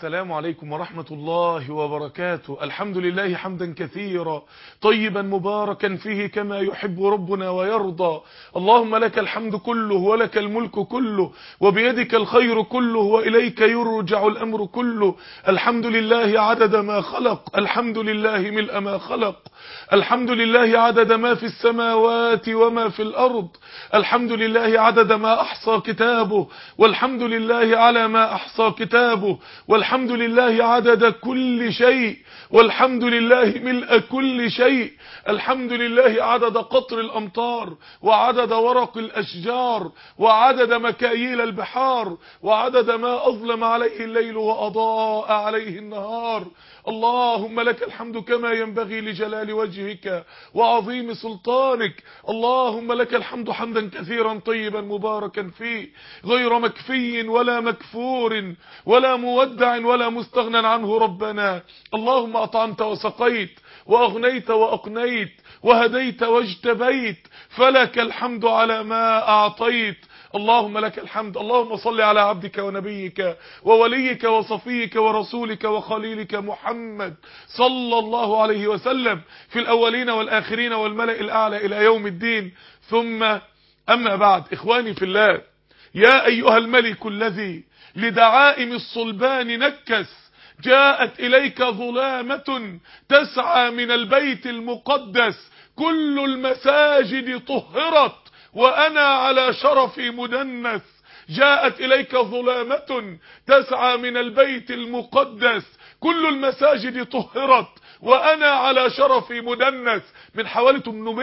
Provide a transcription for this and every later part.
السلام عليكم ورحمة الله وبركاته الحمد لله حمدا كثيرا طيبا مباركا فيه كما يحب ربنا ويرضى اللهم لك الحمد كله ولك الملك كله وبيدك الخير كله وإليك يرجع الأمر كله الحمد لله عدد ما خلق الحمد لله ملء ما خلق الحمد لله عدد ما في السماوات وما في الأرض الحمد لله عدد ما أحصى كتابه والحمد لله على ما أحصى كتابه والحمد لله عدد كل شيء والحمد لله ملء كل شيء الحمد لله عدد قطر الأمطار وعدد ورق الأشجار وعدد مكاييل البحار وعدد ما أظلم عليه الليل وأضاء عليه النهار اللهم لك الحمد كما ينبغي لجلال وجهك وعظيم سلطانك اللهم لك الحمد حمدا كثيرا طيبا مباركا فيه غير مكفي ولا مكفور ولا مودع ولا مستغنى عنه ربنا اللهم أطعمت وسقيت وأغنيت وأقنيت وهديت واجتبيت فلك الحمد على ما أعطيت اللهم لك الحمد اللهم صل على عبدك ونبيك ووليك وصفيك ورسولك وخليلك محمد صلى الله عليه وسلم في الأولين والآخرين والملأ الأعلى إلى يوم الدين ثم أما بعد إخواني في الله يا أيها الملك الذي لدعائم الصلبان نكس جاءت إليك ظلامة تسعى من البيت المقدس كل المساجد طهرت وأنا على شرفي مدنس جاءت إليك ظلامة تسعى من البيت المقدس كل المساجد طهرت وأنا على شرفي مدنس من حوالي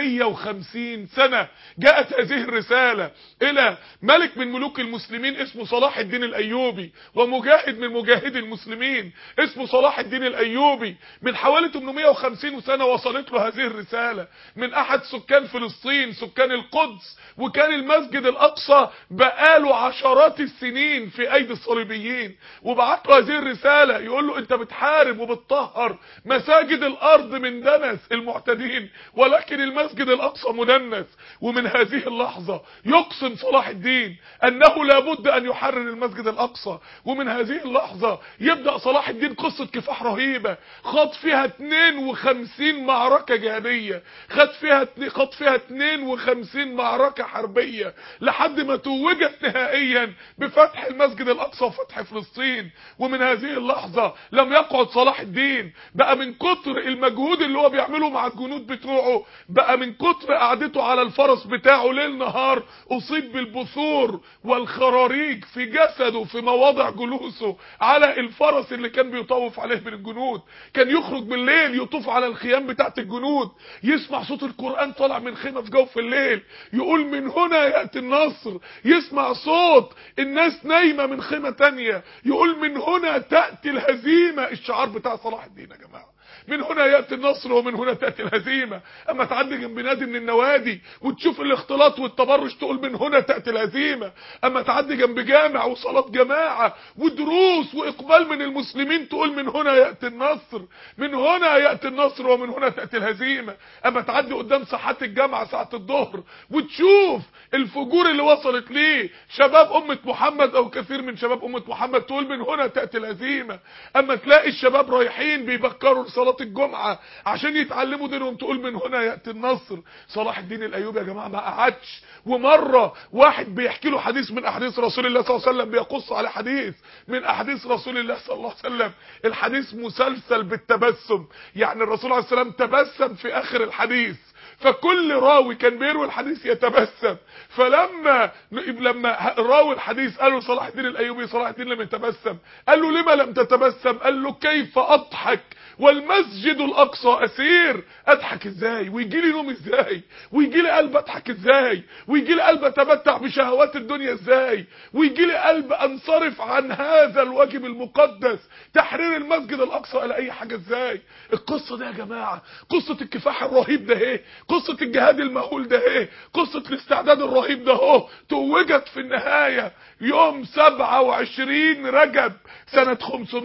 850 سنة جاءت هذه الرسالة إلى ملك من ملوك المسلمين اسمه صلاح الدين الأيوبي ومجاهد من مجاهدي المسلمين اسمه صلاح الدين الأيوبي من حوالي 850 سنة وصلت له هذه الرسالة من أحد سكان فلسطين سكان القدس وكان المسجد الأقصى بقاله عشرات السنين في أيدي الصليبيين وبعت له هذه الرسالة يقول له أنت بتحارب وبتطهر مساجد الأرض من دنس المعتدين ولكن المسجد الأقصى مدنس ومن هذه اللحظة يقسم صلاح الدين أنه لابد أن يحرر المسجد الأقصى ومن هذه اللحظة يبدأ صلاح الدين قصة كفاح رهيبة خاض فيها 52 معركة جهادية خد فيها خاض فيها 52 معركة حربية لحد ما توجت نهائيا بفتح المسجد الأقصى وفتح فلسطين ومن هذه اللحظة لم يقعد صلاح الدين بقى من كتر المجهود اللي هو بيعمله مع الجنود بتوعه بقى من كتر قعدته على الفرس بتاعه ليل نهار اصيب بالبثور والخراريج في جسده في مواضع جلوسه على الفرس اللي كان بيطوف عليه من الجنود كان يخرج بالليل يطوف على الخيام بتاعت الجنود يسمع صوت القرآن طالع من خيمة في جوف الليل يقول من هنا يأتي النصر يسمع صوت الناس نايمة من خيمة تانية يقول من هنا تأتي الهزيمة الشعار بتاع صلاح الدين يا جماعة من هنا يأتي النصر ومن هنا تأتي الهزيمة اما تعدي جنب نادي من النوادي وتشوف الاختلاط والتبرج تقول من هنا تأتي الهزيمة اما تعدي جنب جامع وصلاة جماعة ودروس واقبال من المسلمين تقول من هنا يأتي النصر من هنا يأتي النصر ومن هنا تأتي الهزيمة اما تعدي قدام ساحات الجامعة ساعة الظهر وتشوف الفجور اللي وصلت ليه شباب أمة محمد او كثير من شباب أمة محمد تقول من هنا تأتي الهزيمة اما تلاقي الشباب رايحين بيبكروا صلاة الجمعة عشان يتعلموا دينهم تقول من هنا يأتي النصر صلاح الدين الأيوبي يا جماعة ما قعدش ومرة واحد بيحكي له حديث من أحاديث رسول الله صلى الله عليه وسلم بيقص على حديث من أحاديث رسول الله صلى الله عليه وسلم الحديث مسلسل بالتبسم يعني الرسول عليه السلام تبسم في آخر الحديث فكل راوي كان بيروي الحديث يتبسم فلما لما راوي الحديث قالوا صلاح الدين الايوبي صلاح الدين لم يتبسم قال له لما لم تتبسم قال له كيف اضحك والمسجد الاقصى اسير اضحك ازاي ويجي لي نوم ازاي ويجي لي قلب اضحك ازاي ويجي لي قلب اتمتع بشهوات الدنيا ازاي ويجي لي قلب انصرف عن هذا الواجب المقدس تحرير المسجد الاقصى الى اي حاجه ازاي القصه دي يا جماعه قصه الكفاح الرهيب ده اهي قصه الجهاد المهول ده اهي قصه الاستعداد الرهيب ده اهو توجت في النهايه يوم 27 رجب سنه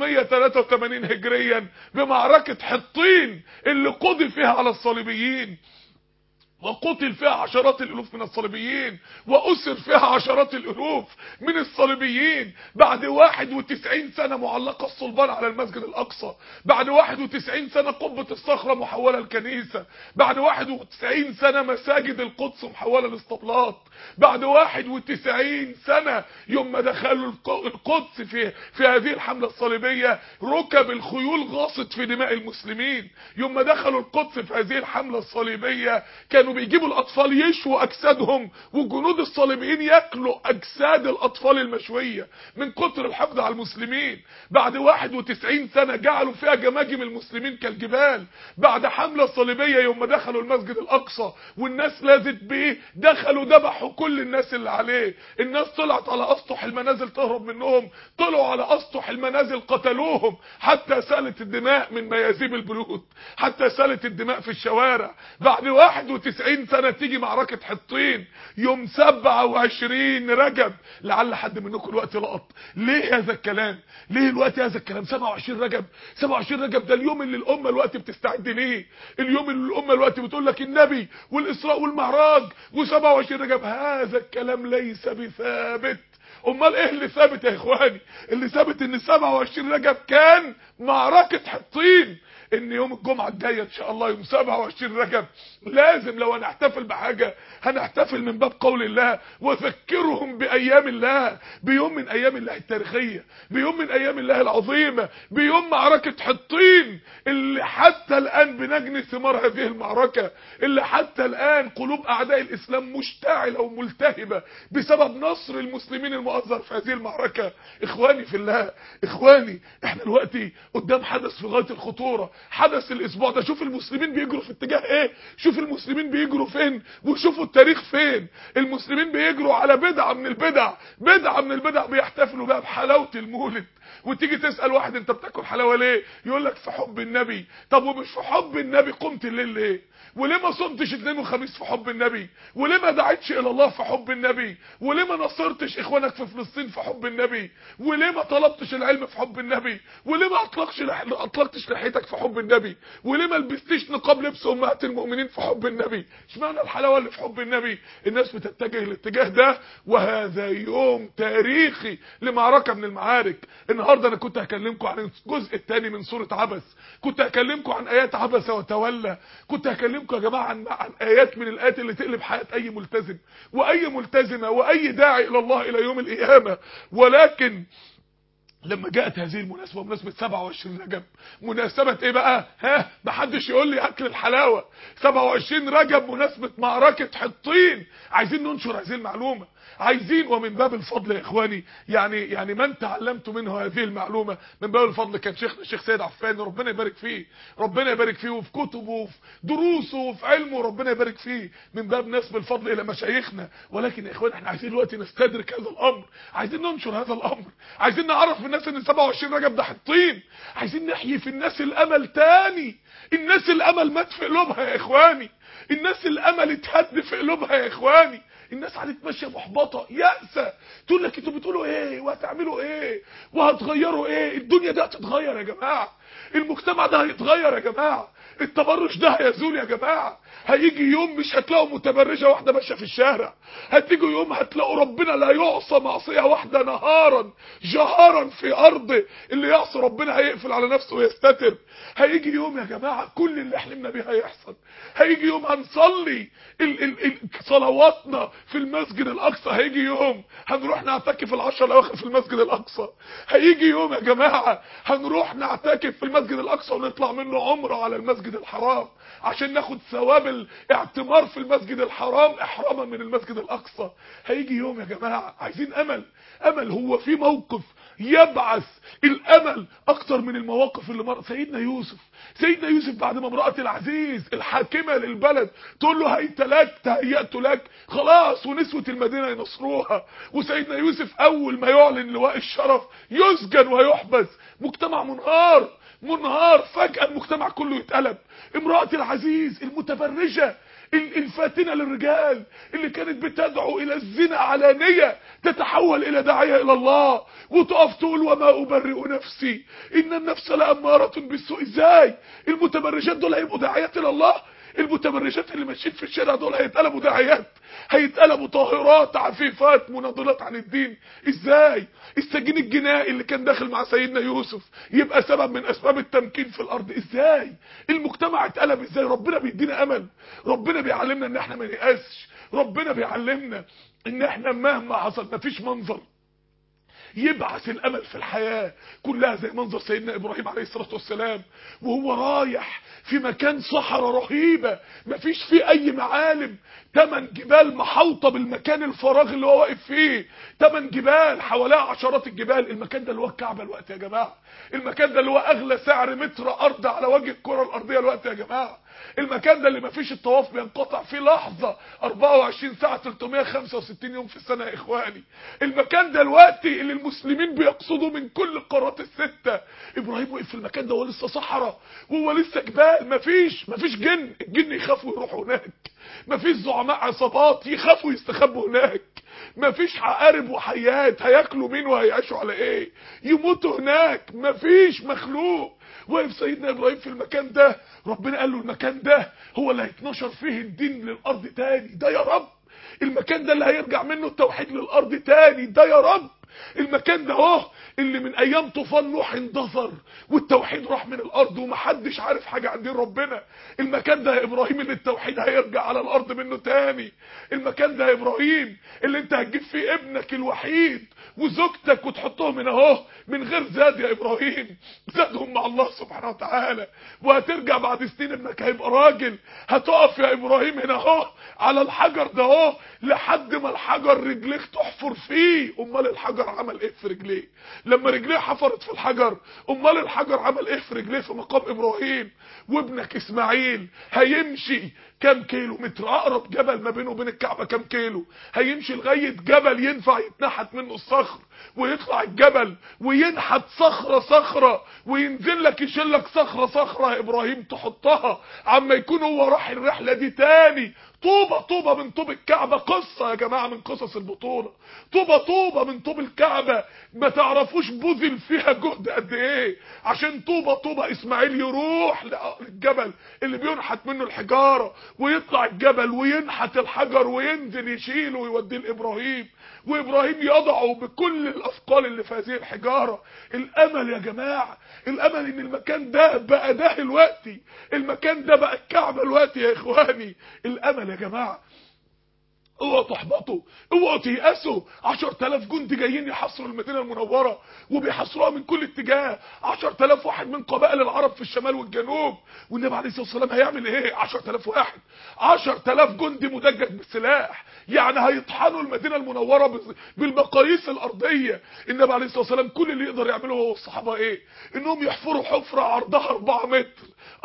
583 هجريا بمعركه حطين اللي قضي فيها على الصليبيين وقتل فيها عشرات الالوف من الصليبيين واسر فيها عشرات الالوف من الصليبيين بعد 91 سنة معلقة الصلبان على المسجد الاقصى بعد 91 سنة قبة الصخرة محولة الكنيسة بعد 91 سنة مساجد القدس محولة لاسطبلات بعد 91 سنة يوم ما دخلوا القدس في في هذه الحملة الصليبية ركب الخيول غاصت في دماء المسلمين يوم ما دخلوا القدس في هذه الحملة الصليبية كانوا بيجيبوا الاطفال يشووا اجسادهم وجنود الصليبيين ياكلوا اجساد الاطفال المشوية من كتر الحفظ على المسلمين بعد 91 سنة جعلوا فيها جماجم المسلمين كالجبال بعد حملة صليبية يوم ما دخلوا المسجد الاقصى والناس لازت بيه دخلوا ذبحوا كل الناس اللي عليه الناس طلعت على اسطح المنازل تهرب منهم طلعوا على اسطح المنازل قتلوهم حتى سالت الدماء من ميازيب البيوت حتى سالت الدماء في الشوارع بعد 91 سنة تيجي معركة حطين يوم 27 رجب لعل حد منكم الوقت لقط ليه هذا الكلام ليه الوقت هذا الكلام 27 رجب 27 رجب ده اليوم اللي الامه الوقت بتستعد ليه اليوم اللي الامه الوقت بتقول لك النبي والاسراء والمعراج و27 رجب هذا الكلام ليس بثابت امال ايه اللي ثابت يا اخواني اللي ثابت ان 27 رجب كان معركة حطين ان يوم الجمعة الجاية ان شاء الله يوم 27 رجب لازم لو هنحتفل بحاجة هنحتفل من باب قول الله وذكرهم بايام الله بيوم من ايام الله التاريخية بيوم من ايام الله العظيمة بيوم معركة حطين اللي حتى الان بنجني ثمار هذه المعركة اللي حتى الان قلوب اعداء الاسلام مشتعلة وملتهبة بسبب نصر المسلمين المؤثر في هذه المعركة اخواني في الله اخواني احنا دلوقتي قدام حدث في غاية الخطورة حدث الاسبوع ده شوف المسلمين بيجروا في اتجاه ايه شوف المسلمين بيجروا فين وشوفوا التاريخ فين المسلمين بيجروا على بدعة من البدع بدعة من البدع بيحتفلوا بقى بحلاوة المولد وتيجي تسأل واحد انت بتاكل حلاوة ليه يقول لك في حب النبي طب ومش في حب النبي قمت الليل ليه وليه ما صمتش اثنين وخميس في حب النبي وليه ما دعيتش الى الله في حب النبي وليه ما نصرتش اخوانك في فلسطين في حب النبي وليه ما طلبتش العلم في حب النبي وليه ما اطلقش لح... اطلقتش لحيتك في حب النبي وليه ما لبستيش نقاب لبس امهات المؤمنين في حب النبي اشمعنى الحلاوه اللي في حب النبي الناس بتتجه الاتجاه ده وهذا يوم تاريخي لمعركه من المعارك النهارده انا كنت هكلمكم عن الجزء الثاني من سوره عبس كنت هكلمكم عن ايات عبس وتولى كنت هكلمكم يا جماعه عن, عن ايات من الايات اللي تقلب حياه اي ملتزم واي ملتزمه واي داعي الى الله الى يوم القيامه ولكن لما جاءت هذه المناسبة مناسبة 27 رجب مناسبة ايه بقى ها محدش يقول لي اكل الحلاوة 27 رجب مناسبة معركة حطين عايزين ننشر هذه المعلومة عايزين ومن باب الفضل يا اخواني يعني يعني من تعلمت منه هذه المعلومة من باب الفضل كان شيخنا الشيخ سيد عفان ربنا يبارك فيه ربنا يبارك فيه وفي كتبه وفي دروسه وفي علمه ربنا يبارك فيه من باب نسب الفضل الى مشايخنا ولكن يا اخواني احنا عايزين دلوقتي نستدرك هذا الامر عايزين ننشر هذا الامر عايزين نعرف الناس ان 27 رجب ده حطين عايزين نحيي في الناس الامل تاني الناس الامل مات في قلوبها يا اخواني الناس الامل اتهد في قلوبها يا اخواني الناس قعدت ماشيه محبطه يأسة تقول لك انتوا بتقولوا ايه وهتعملوا ايه وهتغيروا ايه الدنيا دي هتتغير يا جماعه المجتمع ده هيتغير يا جماعه التبرج ده هيزول يا جماعه هيجي يوم مش هتلاقوا متبرجه واحده ماشيه في الشارع هتيجي يوم هتلاقوا ربنا لا يعصى معصيه واحده نهارا جهارا في ارضه اللي يعصي ربنا هيقفل على نفسه ويستتر هيجي يوم يا جماعه كل اللي حلمنا بيه هيحصل هيجي يوم هنصلي ال ال ال صلواتنا في المسجد الاقصى هيجي يوم هنروح نعتكف العشر الاواخر في المسجد الاقصى هيجي يوم يا جماعه هنروح نعتكف في المسجد الاقصى ونطلع منه عمره على المسجد الحرام عشان ناخد ثواب الاعتمار في المسجد الحرام احراما من المسجد الاقصى هيجي يوم يا جماعه عايزين امل امل هو في موقف يبعث الامل اكتر من المواقف اللي مر سيدنا يوسف سيدنا يوسف بعد ما امراه العزيز الحاكمه للبلد تقول له هيت لك تهيأت لك خلاص ونسوه المدينه ينصروها وسيدنا يوسف اول ما يعلن لواء الشرف يسجن ويحبس مجتمع منهار منهار فجأة المجتمع كله يتقلب امرأة العزيز المتبرجة الفاتنة للرجال اللي كانت بتدعو الى الزنا علانية تتحول الى داعية الى الله وتقف تقول وما ابرئ نفسي ان النفس لامارة بالسوء ازاي المتبرجات دول هيبقوا داعيات الى الله المتبرجات اللي ماشيين في الشارع دول هيتقلبوا داعيات هيتقلبوا طاهرات عفيفات مناضلات عن الدين ازاي السجين الجنائي اللي كان داخل مع سيدنا يوسف يبقى سبب من اسباب التمكين في الارض ازاي المجتمع اتقلب ازاي ربنا بيدينا امل ربنا بيعلمنا ان احنا ما نيأسش ربنا بيعلمنا ان احنا مهما حصل مفيش منظر يبعث الامل في الحياة كلها زي منظر سيدنا ابراهيم عليه الصلاة والسلام وهو رايح في مكان صحراء رهيبة مفيش فيه اي معالم تمن جبال محوطة بالمكان الفراغ اللي هو واقف فيه تمن جبال حواليها عشرات الجبال المكان ده اللي هو الكعبة الوقت يا جماعة المكان ده اللي هو اغلى سعر متر ارض على وجه الكرة الارضية الوقت يا جماعة المكان ده اللي مفيش الطواف بينقطع فيه لحظة 24 ساعة 365 يوم في السنة يا اخواني المكان ده الوقت اللي المسلمين بيقصدوا من كل القارات الستة ابراهيم وقف في المكان ده وهو لسه صحراء وهو لسه جبال مفيش مفيش جن الجن يخافوا يروحوا هناك مفيش زعماء عصابات يخافوا يستخبوا هناك مفيش عقارب وحيات هياكلوا مين وهيعيشوا على ايه يموتوا هناك مفيش مخلوق واقف سيدنا ابراهيم في المكان ده ربنا قال له المكان ده هو اللي هيتنشر فيه الدين للارض تاني ده يا رب المكان ده اللي هيرجع منه التوحيد للارض تاني ده يا رب المكان ده اهو اللي من ايام طوفان نوح اندثر والتوحيد راح من الارض ومحدش عارف حاجه عن دين ربنا المكان ده يا ابراهيم اللي التوحيد هيرجع على الارض منه تاني المكان ده يا ابراهيم اللي انت هتجيب فيه ابنك الوحيد وزوجتك وتحطهم هنا اهو من غير زاد يا ابراهيم زادهم مع الله سبحانه وتعالى وهترجع بعد سنين ابنك هيبقى راجل هتقف يا ابراهيم هنا اهو على الحجر ده اهو لحد ما الحجر رجليك تحفر فيه امال الحجر عمل ايه في رجليه لما رجليه حفرت في الحجر امال الحجر عمل ايه في رجليه في مقام ابراهيم وابنك اسماعيل هيمشي كام كيلو متر اقرب جبل ما بينه وبين الكعبه كام كيلو هيمشي لغايه جبل ينفع يتنحت منه الصخر ويطلع الجبل وينحت صخره صخره وينزل لك يشيل لك صخره صخره يا ابراهيم تحطها عما يكون هو راح الرحله دي تاني طوبة طوبة من طوب الكعبة قصة يا جماعة من قصص البطولة طوبة طوبة من طوب الكعبة ما تعرفوش بذل فيها جهد قد ايه عشان طوبة طوبة اسماعيل يروح للجبل اللي بينحت منه الحجارة ويطلع الجبل وينحت الحجر وينزل يشيله ويوديه لابراهيم وابراهيم يضعه بكل الاثقال اللي في هذه الحجارة الامل يا جماعة الامل ان المكان ده بقى ده الوقتي المكان ده بقى الكعبة الوقتي يا اخواني الامل يا جماعة اوعوا تحبطوا اوعوا تيأسوا 10000 جندي جايين يحاصروا المدينه المنوره وبيحاصروها من كل اتجاه 10000 واحد من قبائل العرب في الشمال والجنوب والنبي عليه الصلاه والسلام هيعمل ايه 10000 واحد 10000 جندي مدجج بالسلاح يعني هيطحنوا المدينه المنوره بالمقاييس الارضيه النبي عليه الصلاه والسلام كل اللي يقدر يعمله هو والصحابه ايه انهم يحفروا حفره عرضها 4 متر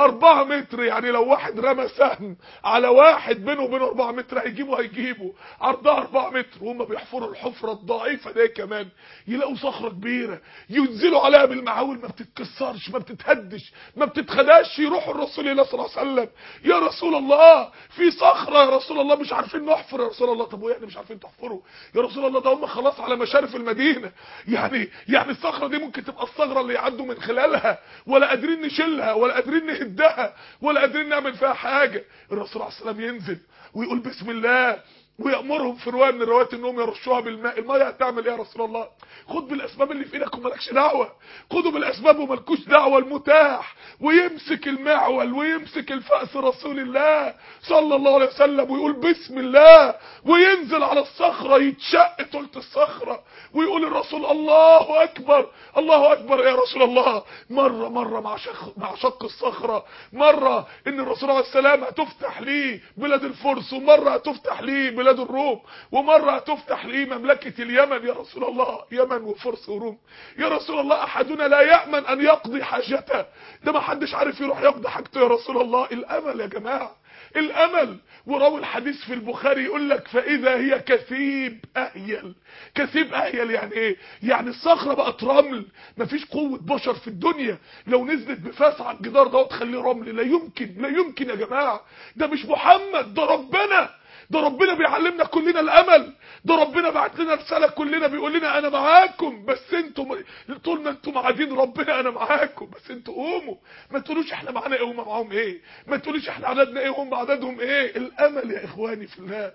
4 متر يعني لو واحد رمى سهم على واحد بينه وبينه 4 متر هيجيبه هيجيبه عرضها 4 متر وهم بيحفروا الحفره الضعيفه دي كمان يلاقوا صخره كبيره ينزلوا عليها بالمعاول ما بتتكسرش ما بتتهدش ما بتتخداش يروحوا الرسول الله صلى الله عليه وسلم يا رسول الله في صخره يا رسول الله مش عارفين نحفر يا رسول الله طب يعني مش عارفين تحفروا يا رسول الله ده هم خلاص على مشارف المدينه يعني يعني الصخره دي ممكن تبقى الثغره اللي يعدوا من خلالها ولا قادرين نشيلها ولا قادرين نهدها ولا قادرين نعمل فيها حاجه الرسول عليه السلام ينزل ويقول بسم الله ويأمرهم في رواية من الروايات انهم يرشوها بالماء الماء هتعمل ايه يا رسول الله خد بالاسباب اللي في ايدك ومالكش دعوة خدوا بالاسباب ومالكوش دعوة المتاح ويمسك المعول ويمسك الفأس رسول الله صلى الله عليه وسلم ويقول بسم الله وينزل على الصخرة يتشق تلت الصخرة ويقول الرسول الله اكبر الله اكبر يا رسول الله مرة مرة مع شق, مع شق الصخرة مرة ان الرسول عليه السلام هتفتح ليه بلاد الفرس ومرة هتفتح ليه بلاد الروم ومرة هتفتح ليه مملكة اليمن يا رسول الله يمن وفرس وروم يا رسول الله احدنا لا يأمن ان يقضي حاجته ده ما حدش عارف يروح يقضي حاجته يا رسول الله الامل يا جماعة الامل وراوي الحديث في البخاري يقول لك فاذا هي كثيب اهيل كثيب اهيل يعني ايه يعني الصخره بقت رمل مفيش قوه بشر في الدنيا لو نزلت بفاس على الجدار ده وتخليه رمل لا يمكن لا يمكن يا جماعه ده مش محمد ده ربنا ده ربنا بيعلمنا كلنا الامل ده ربنا بعت لنا رساله كلنا بيقول لنا انا معاكم بس انتم طول ما انتم قاعدين ربنا انا معاكم بس انتوا قوموا ما تقولوش احنا معانا ايه وهم معاهم ايه ما تقولوش احنا عددنا ايه وهم هم عددهم ايه الامل يا اخواني في الله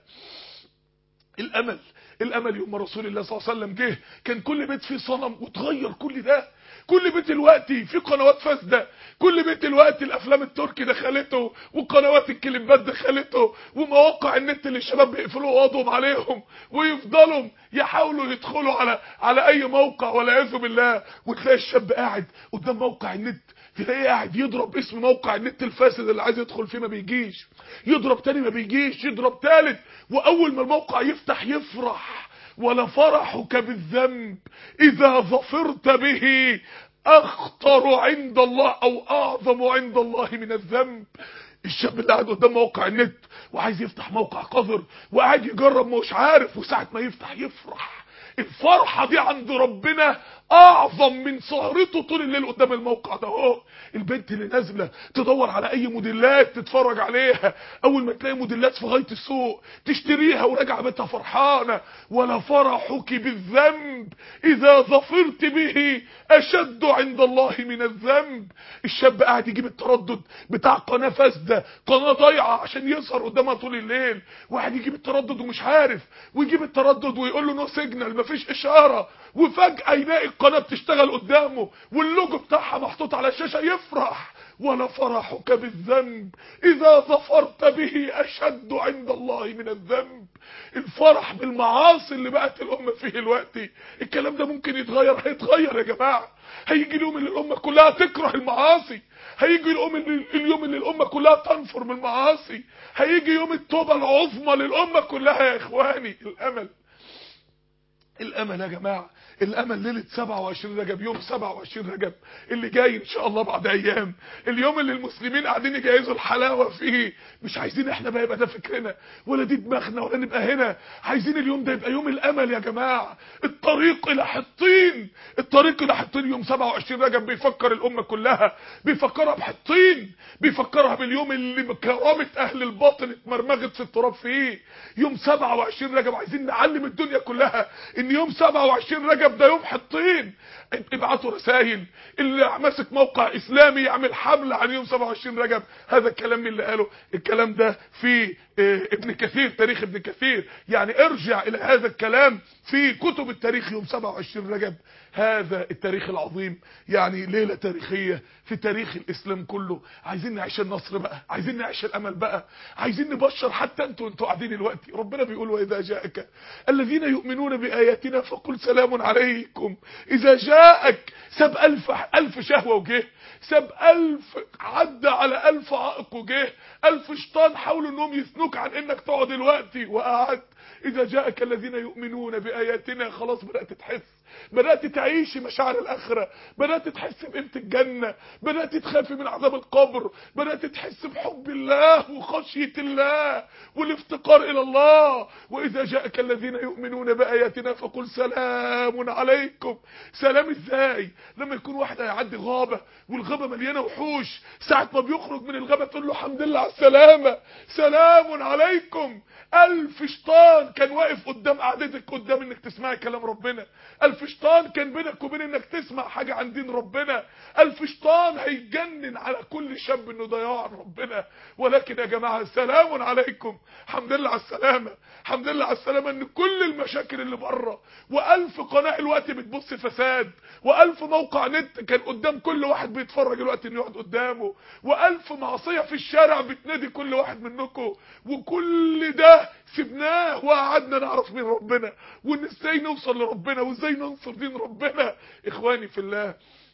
الامل الامل يوم رسول الله صلى الله عليه وسلم جه كان كل بيت فيه صنم وتغير كل ده كل بيت دلوقتي في قنوات فاسده كل بيت دلوقتي الافلام التركي دخلته وقنوات الكليبات دخلته ومواقع النت اللي الشباب بيقفلوا وضعهم عليهم ويفضلوا يحاولوا يدخلوا على على اي موقع والعياذ بالله وتلاقي الشاب قاعد قدام موقع النت تلاقيه قاعد يضرب اسم موقع النت الفاسد اللي عايز يدخل فيه ما بيجيش يضرب تاني ما بيجيش يضرب تالت واول ما الموقع يفتح يفرح ولا فرحك بالذنب اذا ظفرت به اخطر عند الله او اعظم عند الله من الذنب الشاب اللي قاعد قدام موقع النت وعايز يفتح موقع قذر وقاعد يجرب مش عارف وساعة ما يفتح يفرح الفرحة دي عند ربنا اعظم من سهرته طول الليل قدام الموقع ده اهو البنت اللي نازله تدور على اي موديلات تتفرج عليها اول ما تلاقي موديلات في غايه السوق تشتريها وراجعه بيتها فرحانه ولا فرحك بالذنب اذا ظفرت به اشد عند الله من الذنب الشاب قاعد يجيب التردد بتاع قناه فاسده قناه ضايعه عشان يسهر قدامها طول الليل واحد يجيب التردد ومش عارف ويجيب التردد ويقول له نو سيجنال مفيش اشاره وفجاه يلاقي القناه بتشتغل قدامه واللوجو بتاعها محطوط على الشاشه يفرح ولا فرحك بالذنب اذا ظفرت به اشد عند الله من الذنب الفرح بالمعاصي اللي بقت الامه فيه دلوقتي الكلام ده ممكن يتغير هيتغير يا جماعه هيجي اليوم اللي الامه كلها تكره المعاصي هيجي اليوم اللي اليوم اللي الامه كلها تنفر من المعاصي هيجي يوم التوبه العظمى للامه كلها يا اخواني الامل الامل يا جماعه الامل ليله 27 رجب يوم 27 رجب اللي جاي ان شاء الله بعد ايام اليوم اللي المسلمين قاعدين يجهزوا الحلاوه فيه مش عايزين احنا بقى يبقى ده فكرنا ولا دي دماغنا ولا نبقى هنا عايزين اليوم ده يبقى يوم الامل يا جماعه الطريق الى حطين الطريق الى حطين يوم 27 رجب بيفكر الامه كلها بيفكرها بحطين بيفكرها باليوم اللي كرامه اهل الباطل اتمرمغت في التراب فيه يوم 27 رجب عايزين نعلم الدنيا كلها ان يوم 27 رجب ده يوم حطين ابعتوا رسائل اللي ماسك موقع اسلامي يعمل حمله عن يوم 27 رجب هذا الكلام اللي قاله الكلام ده في ابن كثير تاريخ ابن كثير يعني ارجع الى هذا الكلام في كتب التاريخ يوم 27 رجب هذا التاريخ العظيم يعني ليلة تاريخية في تاريخ الإسلام كله عايزين نعيش النصر بقى عايزين نعيش الأمل بقى عايزين نبشر حتى انتوا انتوا قاعدين دلوقتي ربنا بيقول وإذا جاءك الذين يؤمنون بآياتنا فقل سلام عليكم إذا جاءك سب ألف, ألف شهوة وجه سب ألف عدى على ألف عائق وجه ألف شيطان حاولوا انهم يثنوك عن انك تقعد دلوقتي وقعدت إذا جاءك الذين يؤمنون بآياتنا خلاص بدأت تحس بدأت تعيش مشاعر الآخرة بدأت تحس بقيمة الجنة بدأت تخافي من عذاب القبر بدأت تحس بحب الله وخشية الله والافتقار إلى الله وإذا جاءك الذين يؤمنون بآياتنا فقل سلام عليكم سلام إزاي لما يكون واحد هيعدي غابة والغابة مليانة وحوش ساعة ما بيخرج من الغابة تقول له الحمد لله على السلامة سلام عليكم ألف شيطان كان واقف قدام قعدتك قدام انك تسمعي كلام ربنا ألف شيطان كان بينك وبين انك تسمع حاجة عن دين ربنا ألف شيطان هيجنن على كل شاب انه ضياع عن ربنا ولكن يا جماعة سلام عليكم الحمد لله على السلامة الحمد لله على السلامة ان كل المشاكل اللي بره وألف قناة الوقت بتبص فساد وألف موقع نت كان قدام كل واحد بيتفرج الوقت انه يقعد قدامه وألف معصية في الشارع بتنادي كل واحد منكم وكل ده سبناه وقعدنا نعرف مين ربنا وان ازاي نوصل لربنا وازاي ننصر دين ربنا اخواني في الله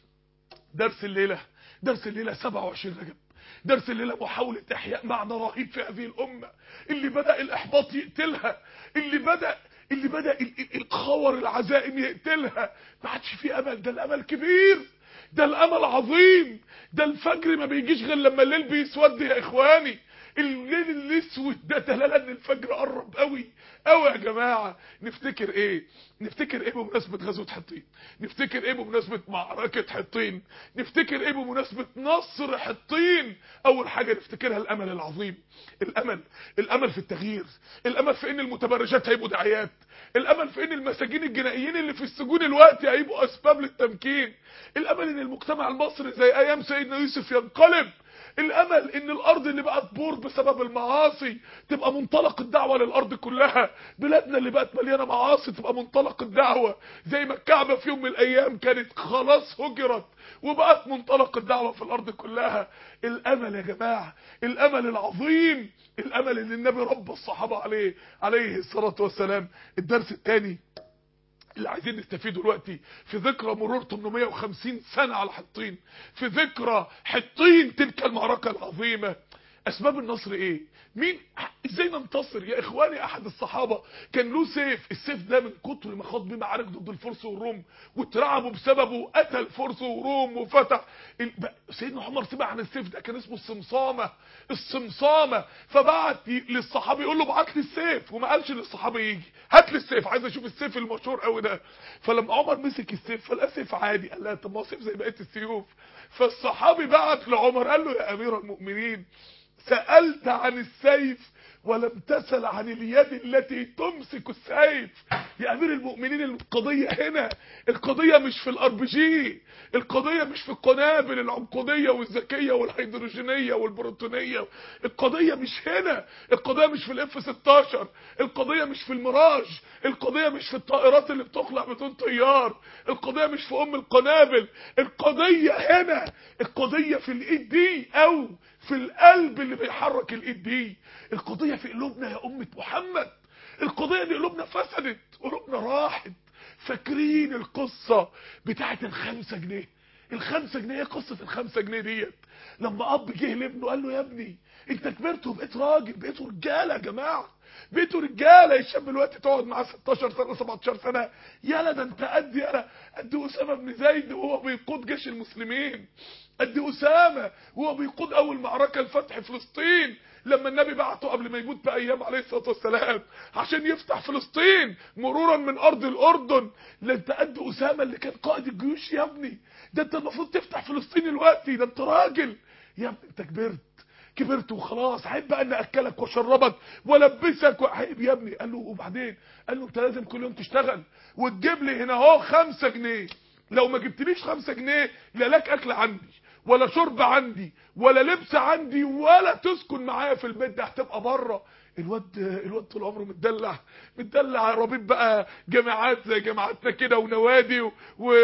درس الليلة درس الليلة 27 رجب درس الليلة محاولة احياء معنى رهيب في هذه الامة اللي بدأ الاحباط يقتلها اللي بدأ اللي بدأ الخور العزائم يقتلها ما عادش في امل ده الامل كبير ده الامل عظيم ده الفجر ما بيجيش غير لما الليل بيسود يا اخواني الليل الاسود ده دلاله ان الفجر قرب قوي قوي يا جماعه نفتكر ايه نفتكر ايه بمناسبه غزوه حطين نفتكر ايه بمناسبه معركه حطين نفتكر ايه بمناسبه نصر حطين اول حاجه نفتكرها الامل العظيم الامل الامل في التغيير الامل في ان المتبرجات هيبقوا دعايات الامل في ان المساجين الجنائيين اللي في السجون الوقت هيبقوا اسباب للتمكين الامل ان المجتمع المصري زي ايام سيدنا يوسف ينقلب الامل ان الارض اللي بقت بور بسبب المعاصي تبقى منطلق الدعوة للارض كلها بلادنا اللي بقت مليانة معاصي تبقى منطلق الدعوة زي ما الكعبة في يوم من الايام كانت خلاص هجرت وبقت منطلق الدعوة في الارض كلها الامل يا جماعة الامل العظيم الامل اللي النبي رب الصحابة عليه عليه الصلاة والسلام الدرس الثاني اللي عايزين نستفيده دلوقتي في ذكرى مرور 850 سنة على حطين في ذكرى حطين تلك المعركة العظيمة اسباب النصر ايه مين ازاي ننتصر يا اخواني احد الصحابة كان له سيف السيف ده من كتر ما خاض بيه معارك ضد الفرس والروم واترعبوا بسببه قتل فرس وروم وفتح سيدنا عمر سمع عن السيف ده كان اسمه الصمصامة الصمصامة فبعت للصحابي يقول له ابعت لي السيف وما قالش للصحابي يجي هات لي السيف عايز اشوف السيف المشهور قوي ده فلما عمر مسك السيف فلقى سيف عادي قال لا طب ما هو سيف زي بقيه السيوف فالصحابي بعت لعمر قال له يا امير المؤمنين سألت عن السيف ولم تسل عن اليد التي تمسك السيف يا امير المؤمنين القضية هنا القضية مش في الار بي جي القضية مش في القنابل العنقودية والذكية والهيدروجينية والبروتونية القضية مش هنا القضية مش في الاف 16 القضية مش في المراج القضية مش في الطائرات اللي بتخلع بدون طيار القضية مش في ام القنابل القضية هنا القضية في الايد دي او في القلب اللي بيحرك الايد دي القضية في قلوبنا يا أمة محمد القضية دي قلوبنا فسدت قلوبنا راحت فاكرين القصة بتاعت الخمسة جنيه الخمسة جنيه ايه قصة الخمسة جنيه ديت لما اب جه لابنه قال له يا ابني انت كبرت وبقيت راجل بقيتوا رجاله يا جماعه بقيتوا رجاله الشاب دلوقتي تقعد معاه 16 سنه 17 سنه يالا ده انت قد يالا قد اسامه بن زيد وهو بيقود جيش المسلمين قد اسامه وهو بيقود اول معركه لفتح فلسطين لما النبي بعته قبل ما يموت بايام عليه الصلاه والسلام عشان يفتح فلسطين مرورا من ارض الاردن لا انت قد اسامه اللي كان قائد الجيوش يا ابني ده انت المفروض تفتح فلسطين دلوقتي ده انت راجل يا ابني انت كبرت كبرت وخلاص عيب بقى ان اكلك واشربك والبسك وعيب يا ابني قال له وبعدين قال له انت لازم كل يوم تشتغل وتجيب لي هنا اهو 5 جنيه لو ما جبتليش 5 جنيه لا لك اكل عندي ولا شرب عندي ولا لبس عندي ولا تسكن معايا في البيت ده هتبقى بره الواد الواد طول عمره متدلع متدلع ربيب بقى جامعات زي جامعاتنا كده ونوادي و...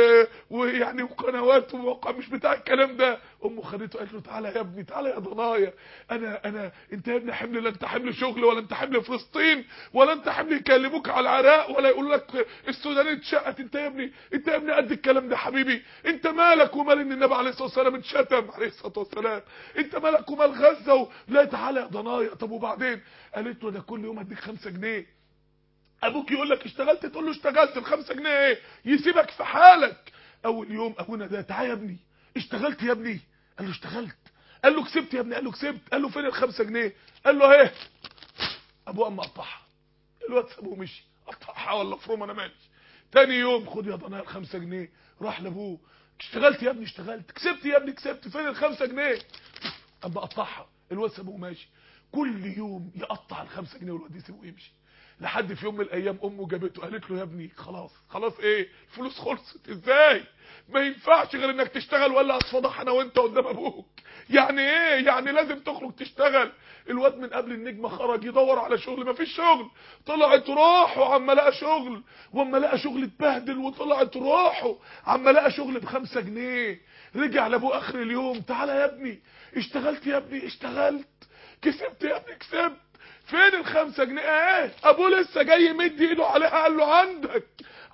ويعني وقنوات ومواقع مش بتاع الكلام ده امه خدته قالت له تعالى يا ابني تعالى يا ضنايا انا انا انت يا ابني حمل لا انت حمل شغل ولا انت حمل فلسطين ولا انت حمل يكلموك على العراق ولا يقول لك السودان اتشقت انت يا ابني انت يا ابني قد الكلام ده حبيبي انت مالك ومال ان النبي عليه الصلاه والسلام اتشتم عليه الصلاه والسلام انت مالك ومال غزه و... لا تعالى يا ضنايا طب وبعدين قالت له ده كل يوم اديك 5 جنيه ابوك يقول لك اشتغلت تقول له اشتغلت الخمسة جنيه ايه يسيبك في حالك اول يوم ابونا ده تعالى يا ابني اشتغلت يا ابني قال له اشتغلت قال له كسبت يا ابني قال له كسبت قال له فين الخمسة جنيه قال له اهي ابوه اما قطعها الواد سابه ومشي قطعها ولا فروم انا مالي تاني يوم خد يا ضنايا الخمسة جنيه راح لابوه اشتغلت يا ابني اشتغلت كسبت يا ابني كسبت فين الخمسة جنيه اما قطعها الواد سابه وماشي كل يوم يقطع الخمسة جنيه والواد يسيبه ويمشي لحد في يوم من الايام امه جابته قالت له يا ابني خلاص خلاص ايه الفلوس خلصت ازاي ما ينفعش غير انك تشتغل ولا هتفضح انا وانت قدام ابوك يعني ايه يعني لازم تخرج تشتغل الواد من قبل النجمه خرج يدور على شغل ما فيش شغل طلعت روحه عما لقى شغل واما لقى شغل اتبهدل وطلعت روحه عما لقى شغل بخمسة جنيه رجع لابوه اخر اليوم تعالى يا ابني اشتغلت يا ابني اشتغلت كسبت يا ابني كسبت فين الخمسة جنيه ايه ابوه لسه جاي يمد ايده عليها قال له عندك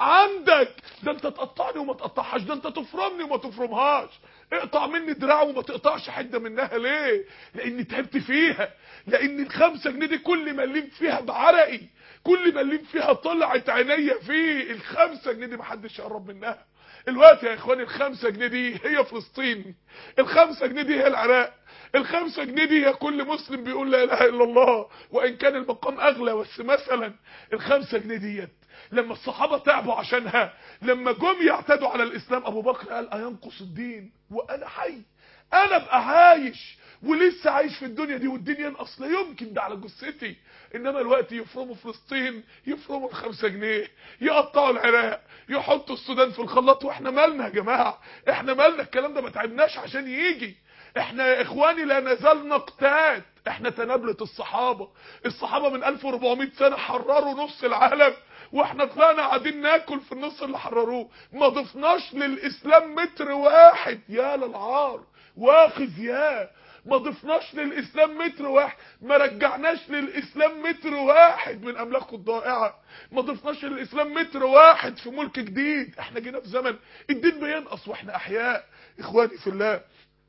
عندك ده انت تقطعني وما تقطعهاش ده انت تفرمني وما تفرمهاش اقطع مني دراع وما تقطعش حده منها ليه لاني تعبت فيها لان الخمسة جنيه دي كل ما الليم فيها بعرقي كل ما الليم فيها طلعت عينيا فيه الخمسة جنيه دي محدش يقرب منها الوقت يا اخواني الخمسة جنيه دي هي فلسطين الخمسة جنيه دي هي العراق الخمسة جنيه دي هي كل مسلم بيقول لا اله الا الله وان كان المقام اغلى بس مثلا الخمسة جنيه ديت لما الصحابة تعبوا عشانها لما جم يعتدوا على الاسلام ابو بكر قال اينقص الدين وانا حي انا ابقى عايش ولسه عايش في الدنيا دي والدنيا ينقص لا يمكن ده على جثتي انما الوقت يفرموا فلسطين يفرموا الخمسة جنيه يقطعوا العراق يحطوا السودان في الخلاط واحنا مالنا يا جماعة احنا مالنا الكلام ده ما تعبناش عشان يجي احنا يا اخواني لا نزال نقتات احنا تنابلة الصحابة الصحابة من 1400 سنة حرروا نص العالم واحنا طلعنا قاعدين ناكل في النص اللي حرروه ما ضفناش للاسلام متر واحد يا للعار واخذ يا ما ضفناش للاسلام متر واحد ما رجعناش للاسلام متر واحد من املاكه الضائعه ما ضفناش للاسلام متر واحد في ملك جديد احنا جينا في زمن الدين بينقص واحنا احياء اخواني في الله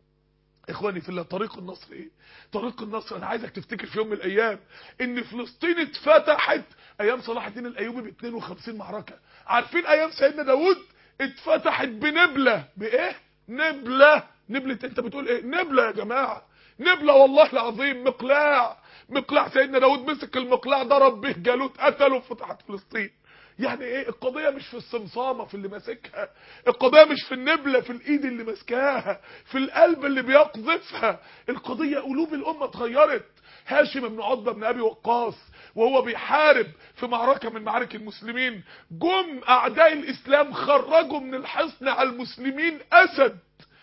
اخواني في الله طريق النصر ايه طريق النصر انا عايزك تفتكر في يوم من الايام ان فلسطين اتفتحت ايام صلاح الدين الايوبي ب 52 معركه عارفين ايام سيدنا داوود اتفتحت بنبله بايه نبله نبله انت بتقول ايه نبله يا جماعه نبله والله العظيم مقلاع مقلاع سيدنا داوود مسك المقلاع ضرب به جالوت قتله فتحت فلسطين يعني ايه القضية مش في الصمصامة في اللي ماسكها القضية مش في النبلة في الايد اللي ماسكاها في القلب اللي بيقذفها القضية قلوب الامة اتغيرت هاشم بن عتبة بن ابي وقاص وهو بيحارب في معركة من معارك المسلمين جم اعداء الاسلام خرجوا من الحصن على المسلمين اسد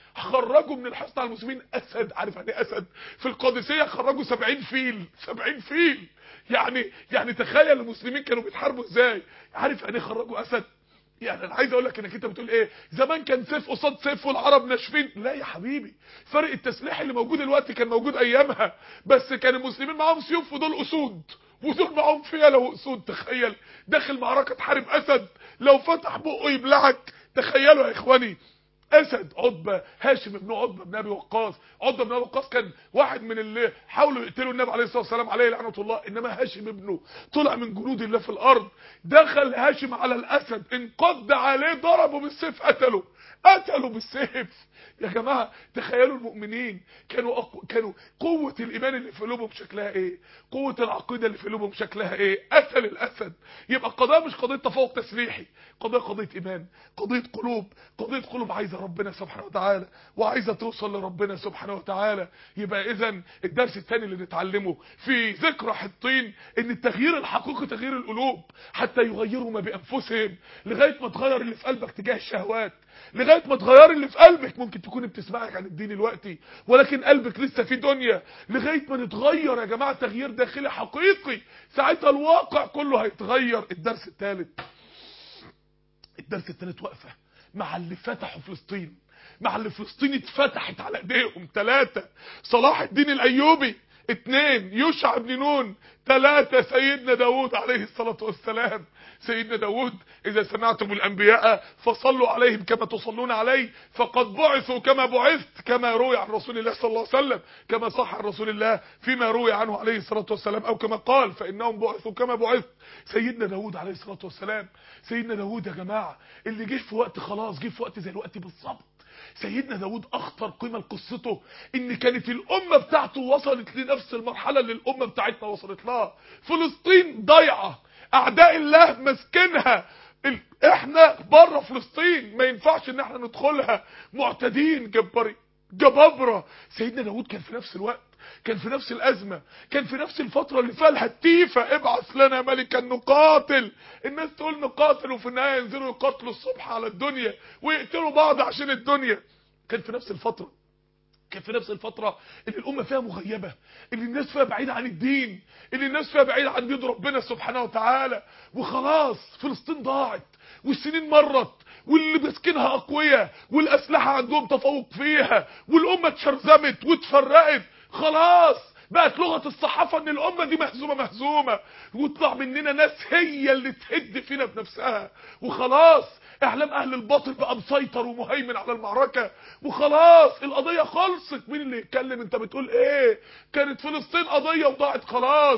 خرجوا من الحصن على المسلمين اسد عارف يعني اسد في القادسية خرجوا 70 فيل 70 فيل يعني يعني تخيل المسلمين كانوا بيتحاربوا ازاي عارف يعني خرجوا اسد يعني انا عايز اقول لك انك انت بتقول ايه زمان كان سيف قصاد سيف والعرب ناشفين لا يا حبيبي فرق التسليح اللي موجود دلوقتي كان موجود ايامها بس كان المسلمين معاهم سيوف ودول اسود ودول معاهم فيله واسود تخيل داخل معركه تحارب اسد لو فتح بقه يبلعك تخيلوا يا اخواني اسد عتبه هاشم بن عتبه بن ابي وقاص عتبه بن ابي وقاص كان واحد من اللي حاولوا يقتلوا النبي عليه الصلاه والسلام عليه لعنه الله انما هاشم ابنه طلع من جنود الله في الارض دخل هاشم على الاسد انقض عليه ضربه بالسيف قتله قتلوا بالسيف يا جماعه تخيلوا المؤمنين كانوا أقو... كانوا قوه الايمان اللي في قلوبهم شكلها ايه قوه العقيده اللي في قلوبهم شكلها ايه قتل الاسد يبقى القضيه مش قضيه تفوق تسليحي قضيه قضيه ايمان قضيه قلوب قضيه قلوب عايزه ربنا سبحانه وتعالى وعايزه توصل لربنا سبحانه وتعالى يبقى اذا الدرس الثاني اللي نتعلمه في ذكرى حطين ان التغيير الحقيقي تغيير القلوب حتى يغيروا ما بانفسهم لغايه ما تغير اللي في قلبك تجاه الشهوات لغايه ما تغير اللي في قلبك ممكن تكون بتسمعك عن الدين دلوقتي ولكن قلبك لسه في دنيا لغايه ما نتغير يا جماعه تغيير داخلي حقيقي ساعتها الواقع كله هيتغير الدرس الثالث الدرس الثالث واقفه مع اللي فتحوا فلسطين مع اللي فلسطين اتفتحت على ايديهم ثلاثه صلاح الدين الايوبي اثنين يوشع بن نون ثلاثة سيدنا داود عليه الصلاة والسلام سيدنا داود إذا سمعتم الأنبياء فصلوا عليهم كما تصلون عليه فقد بعثوا كما بعثت كما روي عن رسول الله صلى الله عليه وسلم كما صح عن رسول الله فيما روي عنه عليه الصلاة والسلام أو كما قال فإنهم بعثوا كما بعثت سيدنا داود عليه الصلاة والسلام سيدنا داود يا جماعة اللي جه في وقت خلاص جه في وقت زي الوقت بالظبط سيدنا داود اخطر قيمة لقصته ان كانت الامة بتاعته وصلت لنفس المرحلة اللي الامة بتاعتنا وصلت لها فلسطين ضايعة اعداء الله مسكنها احنا بره فلسطين ما ينفعش ان احنا ندخلها معتدين جبارين جبابرة سيدنا داود كان في نفس الوقت كان في نفس الأزمة كان في نفس الفترة اللي فيها الهتيفة ابعث لنا ملكا نقاتل الناس تقول نقاتل وفي النهاية ينزلوا يقاتلوا الصبح على الدنيا ويقتلوا بعض عشان الدنيا كان في نفس الفترة كان في نفس الفترة اللي الأمة فيها مغيبة اللي الناس فيها بعيدة عن الدين اللي الناس فيها بعيدة عن دين ربنا سبحانه وتعالى وخلاص فلسطين ضاعت والسنين مرت واللي ماسكينها اقوياء والاسلحه عندهم تفوق فيها والامه اتشرذمت واتفرقت خلاص بقت لغه الصحافه ان الامه دي مهزومه مهزومه ويطلع مننا ناس هي اللي تهد فينا بنفسها وخلاص اعلام اهل الباطل بقى مسيطر ومهيمن على المعركه وخلاص القضيه خلصت مين اللي يتكلم انت بتقول ايه كانت فلسطين قضيه وضاعت خلاص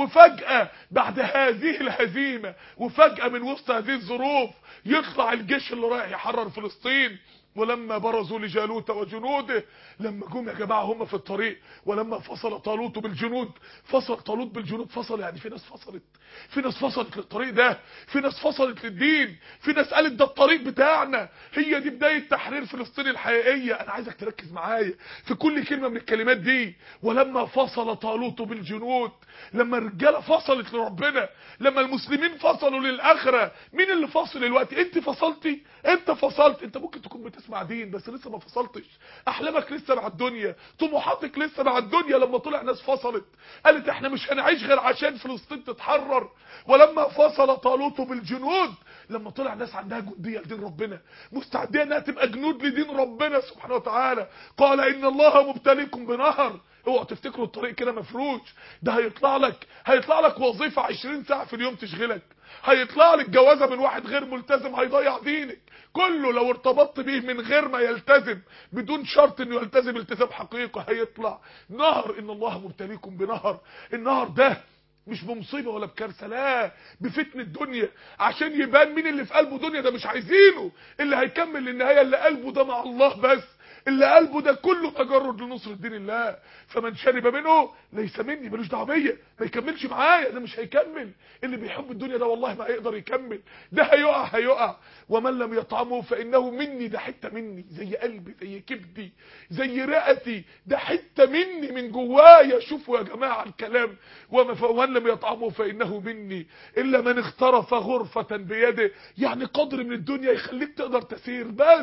وفجأة بعد هذه الهزيمة وفجأة من وسط هذه الظروف يطلع الجيش اللي رايح يحرر فلسطين ولما برزوا لجالوت وجنوده لما جم يا جماعه هم في الطريق ولما فصل طالوت بالجنود فصل طالوت بالجنود فصل يعني في ناس فصلت في ناس فصلت للطريق ده في ناس فصلت للدين في ناس قالت ده الطريق بتاعنا هي دي بدايه تحرير فلسطين الحقيقيه انا عايزك تركز معايا في كل كلمه من الكلمات دي ولما فصل طالوت بالجنود لما الرجاله فصلت لربنا لما المسلمين فصلوا للاخره مين اللي فاصل الوقت انت فصلتي انت فصلت انت ممكن تكون بتسمع تسمع دين بس لسه ما فصلتش احلامك لسه مع الدنيا طموحاتك لسه مع الدنيا لما طلع ناس فصلت قالت احنا مش هنعيش غير عشان فلسطين تتحرر ولما فصل طالوت بالجنود لما طلع ناس عندها جنديه لدين ربنا مستعديه انها تبقى جنود لدين ربنا سبحانه وتعالى قال ان الله مبتليكم بنهر اوعوا تفتكروا الطريق كده مفروش ده هيطلع لك هيطلع لك وظيفه 20 ساعه في اليوم تشغلك هيطلع لك جوازه من واحد غير ملتزم هيضيع دينك كله لو ارتبطت بيه من غير ما يلتزم بدون شرط انه يلتزم التزام حقيقي هيطلع نهر ان الله مبتليكم بنهر النهر ده مش بمصيبه ولا بكارثه لا بفتنه الدنيا عشان يبان مين اللي في قلبه دنيا ده مش عايزينه اللي هيكمل للنهايه اللي قلبه ده مع الله بس اللي قلبه ده كله تجرد لنصر دين الله فمن شرب منه ليس مني ملوش دعوه بيا ما يكملش معايا ده مش هيكمل اللي بيحب الدنيا ده والله ما هيقدر يكمل ده هيقع هيقع ومن لم يطعمه فانه مني ده حته مني زي قلبي زي كبدي زي رئتي ده حته مني من جوايا شوفوا يا جماعه الكلام ومن لم يطعمه فانه مني الا من اخترف غرفه بيده يعني قدر من الدنيا يخليك تقدر تسير بس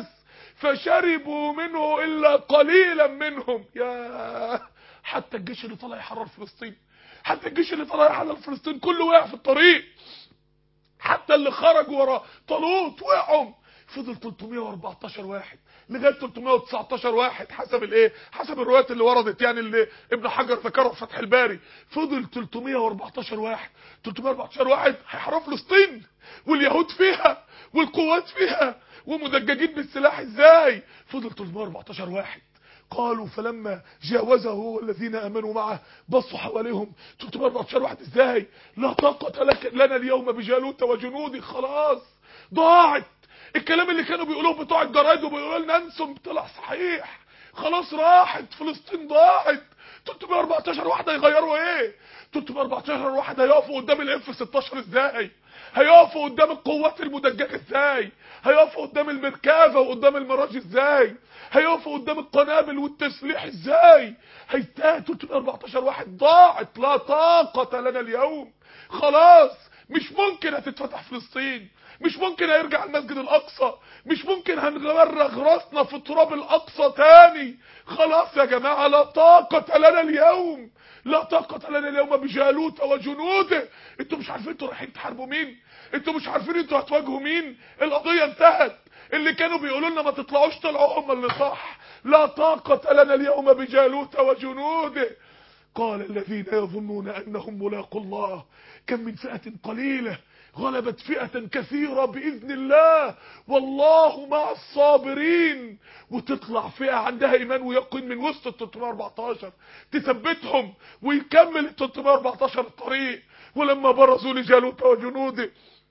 فشربوا منه الا قليلا منهم يا حتى الجيش اللي طلع يحرر فلسطين حتى الجيش اللي طلع يحرر فلسطين كله وقع في الطريق حتى اللي خرجوا ورا طالوت وقعوا فضل 314 واحد لغايه 319 واحد حسب الايه حسب الروايات اللي وردت يعني اللي ابن حجر ذكرها في فتح الباري فضل 314 واحد 314 واحد هيحرروا فلسطين واليهود فيها والقوات فيها ومدججين بالسلاح ازاي فضل 314 واحد قالوا فلما جاوزه هو الذين امنوا معه بصوا حواليهم 314 واحد ازاي لا طاقه لك لنا اليوم بجالوت وجنودي خلاص ضاعت الكلام اللي كانوا بيقولوه بتوع الجرايد وبيقولوا لنا انسم طلع صحيح خلاص راحت فلسطين ضاعت 314 واحد هيغيروا ايه 314 واحد هيقفوا قدام الاف 16 ازاي هيقفوا قدام القوات المدججه ازاي هيقفوا قدام المركبه وقدام المراج ازاي هيقفوا قدام القنابل والتسليح ازاي هيتقاتلوا 314 واحد ضاعت لا طاقه لنا اليوم خلاص مش ممكن هتتفتح فلسطين مش ممكن هيرجع المسجد الاقصى مش ممكن هنغرغ راسنا في تراب الاقصى تاني خلاص يا جماعه لا طاقه لنا اليوم لا طاقه لنا اليوم بجالوت وجنوده انتوا مش عارفين انتوا رايحين تحاربوا مين انتوا مش عارفين انتوا هتواجهوا مين القضيه انتهت اللي كانوا بيقولوا لنا ما تطلعوش طلعوا هم اللي صح لا طاقه لنا اليوم بجالوت وجنوده قال الذين يظنون انهم ملاقوا الله كم من فئه قليله غلبت فئة كثيرة بإذن الله والله مع الصابرين وتطلع فئة عندها إيمان ويقين من وسط ال 314 تثبتهم ويكمل ال 314 الطريق ولما برزوا لجالوت وجنوده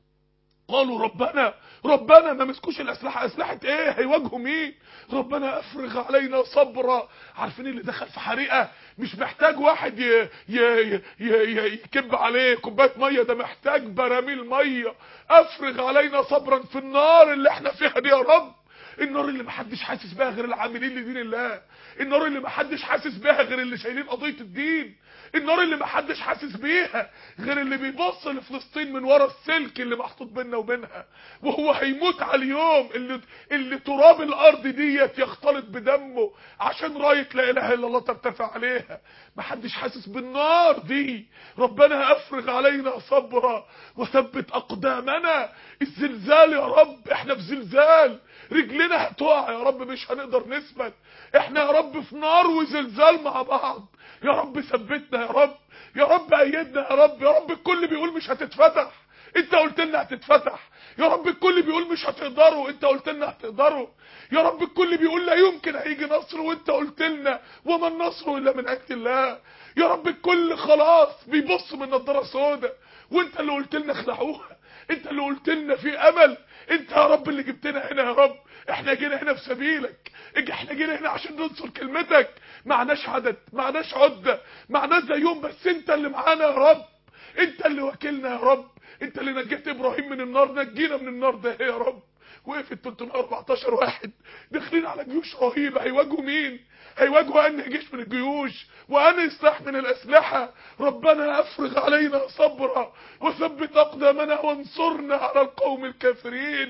قالوا ربنا ربنا ما مسكوش الأسلحة أسلحة إيه هيواجهوا مين ربنا أفرغ علينا صبرا عارفين اللي دخل في حريقة مش محتاج واحد ي... ي... ي... ي... يكب عليه كوبايه ميه ده محتاج براميل ميه افرغ علينا صبرا في النار اللي احنا فيها دي يا رب النار اللي محدش حاسس بيها غير العاملين لدين الله النار اللي محدش حاسس بيها غير اللي شايلين قضيه الدين النار اللي محدش حاسس بيها غير اللي بيبص لفلسطين من ورا السلك اللي محطوط بيننا وبينها وهو هيموت على اليوم اللي اللي تراب الارض ديت يختلط بدمه عشان رايه لا اله الا الله ترتفع عليها محدش حاسس بالنار دي ربنا افرغ علينا صبرا وثبت اقدامنا الزلزال يا رب احنا في زلزال رجلنا هتقع يا رب مش هنقدر نثبت احنا يا رب في نار وزلزال مع بعض يا رب ثبتنا يا رب يا رب ايدنا يا رب يا رب الكل بيقول مش هتتفتح انت قلت لنا هتتفتح يا رب الكل بيقول مش هتقدروا انت قلت لنا هتقدروا يا رب الكل بيقول لا يمكن هيجي نصر وانت قلت لنا وما النصر الا من عند الله يا رب الكل خلاص بيبص من نظاره سوداء وانت اللي قلت لنا اخلعوها انت اللي قلت لنا في امل انت يا رب اللي جبتنا هنا يا رب احنا جينا هنا في سبيلك احنا جينا هنا عشان ننصر كلمتك معناش عدد معناش عده معناش زيهم بس انت اللي معانا يا رب انت اللي وكلنا يا رب انت اللي نجيت ابراهيم من النار نجينا من النار ده يا رب وقفت 314 واحد داخلين على جيوش رهيبه هيواجهوا مين هيواجهوا انهي جيش من الجيوش وانهي سلاح من الاسلحه ربنا افرغ علينا صبرا وثبت اقدامنا وانصرنا على القوم الكافرين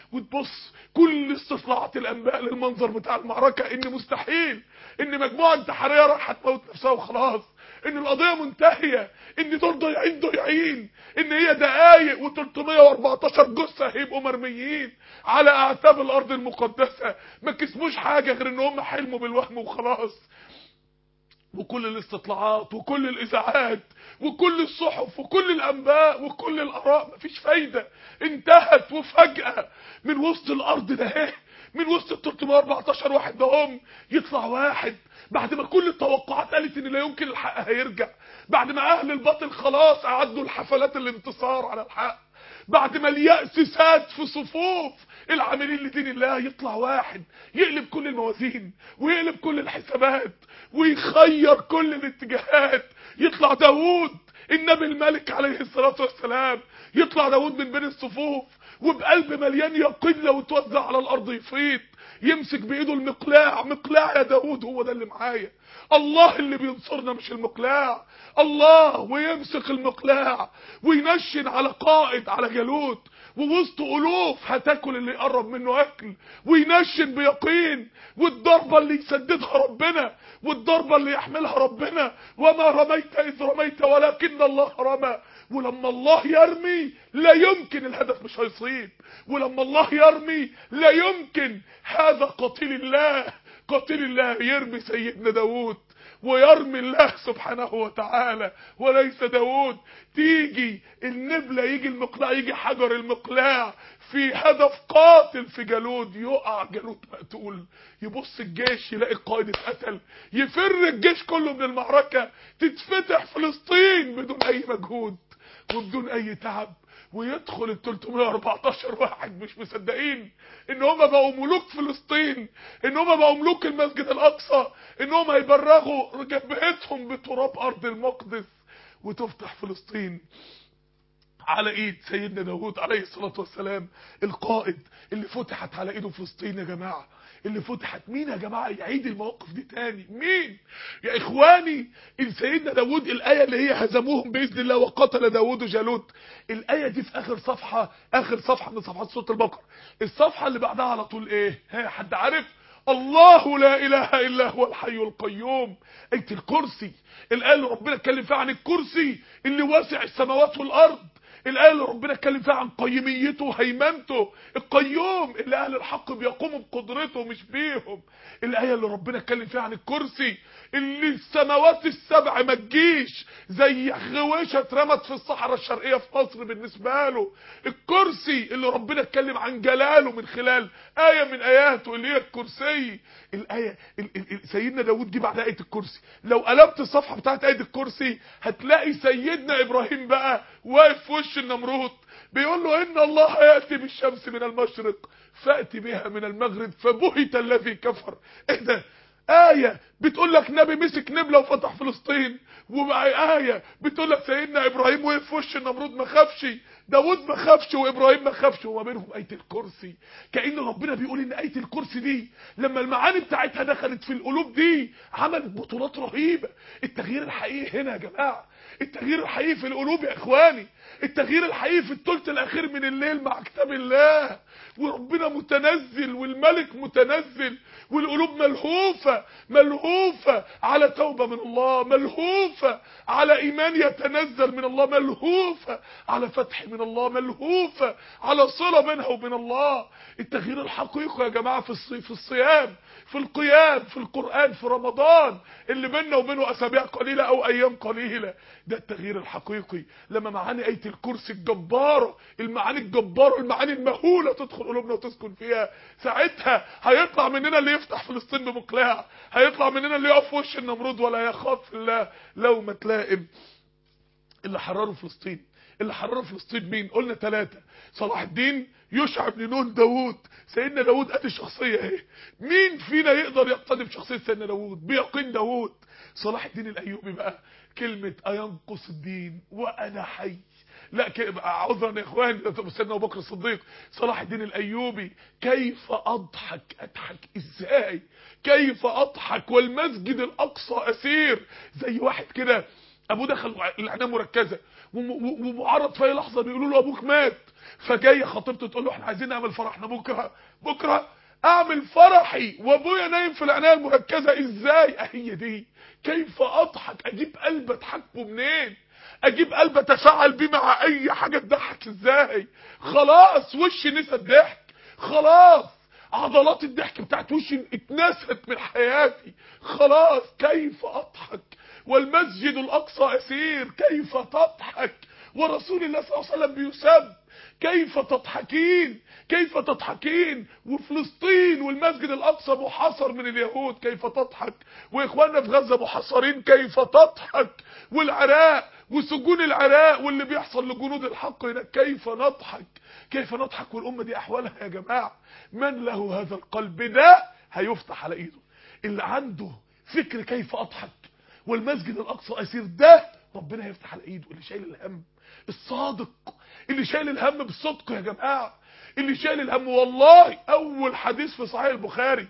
وتبص كل استطلاعات الانباء للمنظر بتاع المعركة ان مستحيل ان مجموعة انتحارية راح تموت نفسها وخلاص ان القضية منتهية ان دول ضايعين ضايعين ان هي دقايق و314 جثة هيبقوا مرميين على اعتاب الارض المقدسة ما كسبوش حاجة غير ان هم حلموا بالوهم وخلاص وكل الاستطلاعات وكل الاذاعات وكل الصحف وكل الانباء وكل الاراء مفيش فايدة انتهت وفجأة من وسط الارض ده اهي من وسط ال 314 واحد ده هم يطلع واحد بعد ما كل التوقعات قالت ان لا يمكن الحق هيرجع بعد ما اهل الباطل خلاص اعدوا الحفلات الانتصار على الحق بعد ما اليأس ساد في صفوف العاملين لدين الله يطلع واحد يقلب كل الموازين ويقلب كل الحسابات ويخير كل الاتجاهات يطلع داوود النبي الملك عليه الصلاة والسلام يطلع داوود من بين الصفوف وبقلب مليان يقين لو توزع على الارض يفيض يمسك بايده المقلاع مقلاع يا داوود هو ده اللي معايا الله اللي بينصرنا مش المقلاع الله ويمسك المقلاع وينشن على قائد على جالوت ووسط الوف هتاكل اللي يقرب منه اكل وينشن بيقين والضربه اللي يسددها ربنا والضربه اللي يحملها ربنا وما رميت اذ رميت ولكن الله رمى ولما الله يرمي لا يمكن الهدف مش هيصيب ولما الله يرمي لا يمكن هذا قتيل الله قتيل الله يرمي سيدنا داود ويرمي الله سبحانه وتعالى وليس داود تيجي النبلة يجي المقلاع يجي حجر المقلاع في هدف قاتل في جالود يقع جالود مقتول يبص الجيش يلاقي القائد اتقتل يفر الجيش كله من المعركة تتفتح فلسطين بدون اي مجهود وبدون اي تعب ويدخل ال 314 واحد مش مصدقين ان هم بقوا ملوك فلسطين ان هم بقوا ملوك المسجد الاقصى ان هم هيبرغوا جبهتهم بتراب ارض المقدس وتفتح فلسطين على ايد سيدنا داود عليه الصلاة والسلام القائد اللي فتحت على ايده فلسطين يا جماعة اللي فتحت مين يا جماعة يعيد المواقف دي تاني مين يا اخواني ان سيدنا داود الاية اللي هي هزموهم باذن الله وقتل داود جالوت الاية دي في اخر صفحة اخر صفحة من صفحات سورة البقرة الصفحة اللي بعدها على طول ايه ها حد عارف الله لا اله الا هو الحي القيوم ايه الكرسي الايه اللي ربنا اتكلم فيها عن الكرسي اللي واسع السماوات والارض الآية اللي ربنا اتكلم فيها عن قيميته وهيمنته القيوم اللي أهل الحق بيقوموا بقدرته مش بيهم الآية اللي ربنا اتكلم فيها عن الكرسي اللي السماوات السبع ما تجيش زي غويشة اترمت في الصحراء الشرقية في مصر بالنسبة له الكرسي اللي ربنا اتكلم عن جلاله من خلال آية من آياته اللي هي الكرسي الآية ال ال ال سيدنا داود جه بعد آية الكرسي لو قلبت الصفحة بتاعت آية الكرسي هتلاقي سيدنا إبراهيم بقى واقف في وش النمرود بيقول له إن الله يأتي بالشمس من المشرق فأتي بها من المغرب فبهت الذي كفر ايه ده آية بتقول لك نبي مسك نبلة وفتح فلسطين وبقى آية بتقول لك سيدنا إبراهيم وقف في وش النمرود ما خافش داود ما خافش وإبراهيم ما خافش وما بينهم آية الكرسي كأن ربنا بيقول إن آية الكرسي دي لما المعاني بتاعتها دخلت في القلوب دي عملت بطولات رهيبة التغيير الحقيقي هنا يا جماعة التغيير الحقيقي في القلوب يا إخواني التغيير الحقيقي في الثلث الأخير من الليل مع كتاب الله وربنا متنزل والملك متنزل والقلوب ملهوفة ملهوفة على توبة من الله ملهوفة على إيمان يتنزل من الله ملهوفة على فتح من الله ملهوفة على صلة بينها وبين الله التغيير الحقيقي يا جماعة في الصي... في الصيام في القيام في القرآن في رمضان اللي بيننا وبينه أسابيع قليلة أو أيام قليلة ده التغيير الحقيقي لما معاني آية الكرسي الجبارة المعاني الجبارة المعاني المهولة تدخل قلوبنا وتسكن فيها ساعتها هيطلع مننا اللي يفتح فلسطين بمقلاع هيطلع مننا اللي يقف في وش النمرود ولا يخاف في الله لومة لائم اللي حرروا فلسطين اللي حرروا فلسطين مين قلنا ثلاثة صلاح الدين يشع بن نون داوود سيدنا داوود ادي الشخصية اهي مين فينا يقدر يقتدي بشخصية سيدنا داوود بيقين داوود صلاح الدين الايوبي بقى كلمة اينقص الدين وانا حي لا عذرا يا اخواني سيدنا ابو بكر الصديق صلاح الدين الايوبي كيف اضحك اضحك ازاي كيف اضحك والمسجد الاقصى اسير زي واحد كده ابوه دخل العنايه مركزه ومعرض في اي لحظه بيقولوا له ابوك مات فجايه خطيبته تقول له احنا عايزين نعمل فرحنا بكره بكره اعمل فرحي وابويا نايم في العنايه المركزه ازاي هي دي كيف اضحك اجيب قلب اضحكه منين اجيب قلب اتفاعل بيه مع اي حاجه تضحك ازاي خلاص وشي نسى الضحك خلاص عضلات الضحك بتاعت وشي اتنست من حياتي خلاص كيف اضحك والمسجد الاقصى اسير كيف تضحك ورسول الله صلى الله عليه وسلم بيسب كيف تضحكين كيف تضحكين وفلسطين والمسجد الاقصى محاصر من اليهود كيف تضحك واخواننا في غزه محاصرين كيف تضحك والعراق وسجون العراق واللي بيحصل لجنود الحق هنا كيف نضحك كيف نضحك والامه دي احوالها يا جماعه من له هذا القلب ده هيفتح على ايده اللي عنده فكر كيف اضحك والمسجد الاقصى اسير ده ربنا هيفتح على ايده اللي شايل الهم الصادق اللي شايل الهم بالصدق يا جماعه اللي شايل الهم والله اول حديث في صحيح البخاري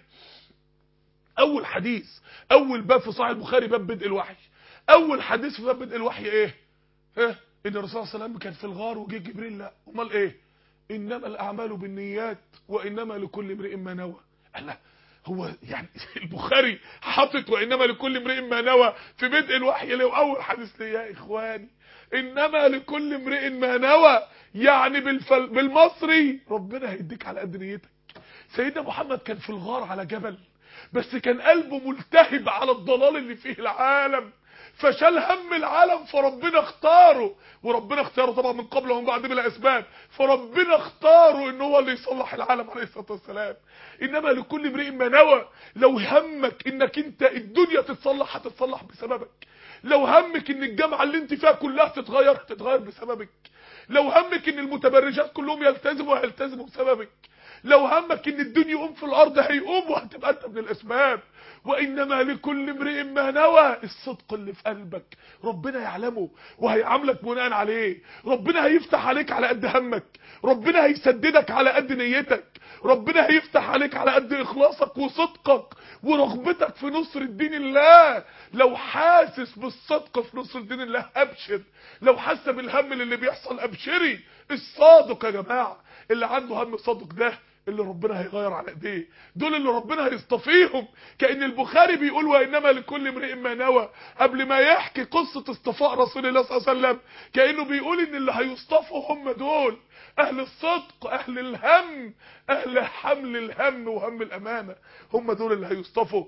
اول حديث اول باب في صحيح البخاري باب بدء الوحي اول حديث في باب بدء الوحي ايه ها ان الرسول صلى الله عليه وسلم كان في الغار وجه جبريل لا امال ايه انما الاعمال بالنيات وانما لكل امرئ ما نوى الله هو يعني البخاري حاطط وانما لكل امرئ ما نوى في بدء الوحي لو اول حديث ليه يا اخواني انما لكل امرئ ما نوى يعني بالفل... بالمصري ربنا هيديك على قد نيتك سيدنا محمد كان في الغار على جبل بس كان قلبه ملتهب على الضلال اللي فيه العالم فشال هم العالم فربنا اختاره وربنا اختاره طبعا من قبل ومن بعد بلا اسباب فربنا اختاره ان هو اللي يصلح العالم عليه الصلاه والسلام انما لكل امرئ ما نوى لو همك انك انت الدنيا تتصلح هتتصلح بسببك لو همك ان الجامعه اللي انت فيها كلها تتغير هتتغير بسببك لو همك ان المتبرجات كلهم يلتزموا هيلتزموا بسببك لو همك ان الدنيا يقوم في الارض هيقوم وهتبقى انت من الاسباب وانما لكل امرئ ما نوى الصدق اللي في قلبك ربنا يعلمه وهيعاملك بناء عليه ربنا هيفتح عليك على قد همك ربنا هيسددك على قد نيتك ربنا هيفتح عليك على قد اخلاصك وصدقك ورغبتك في نصر الدين الله لو حاسس بالصدق في نصر الدين الله ابشر لو حاسس بالهم اللي بيحصل ابشري الصادق يا جماعه اللي عنده هم صادق ده اللي ربنا هيغير على ايديه دول اللي ربنا هيصطفيهم كأن البخاري بيقول وانما لكل امرئ ما نوى قبل ما يحكي قصة اصطفاء رسول الله صلى الله عليه وسلم كأنه بيقول ان اللي هيصطفوا هم دول اهل الصدق اهل الهم اهل حمل الهم وهم الامانة هم دول اللي هيصطفوا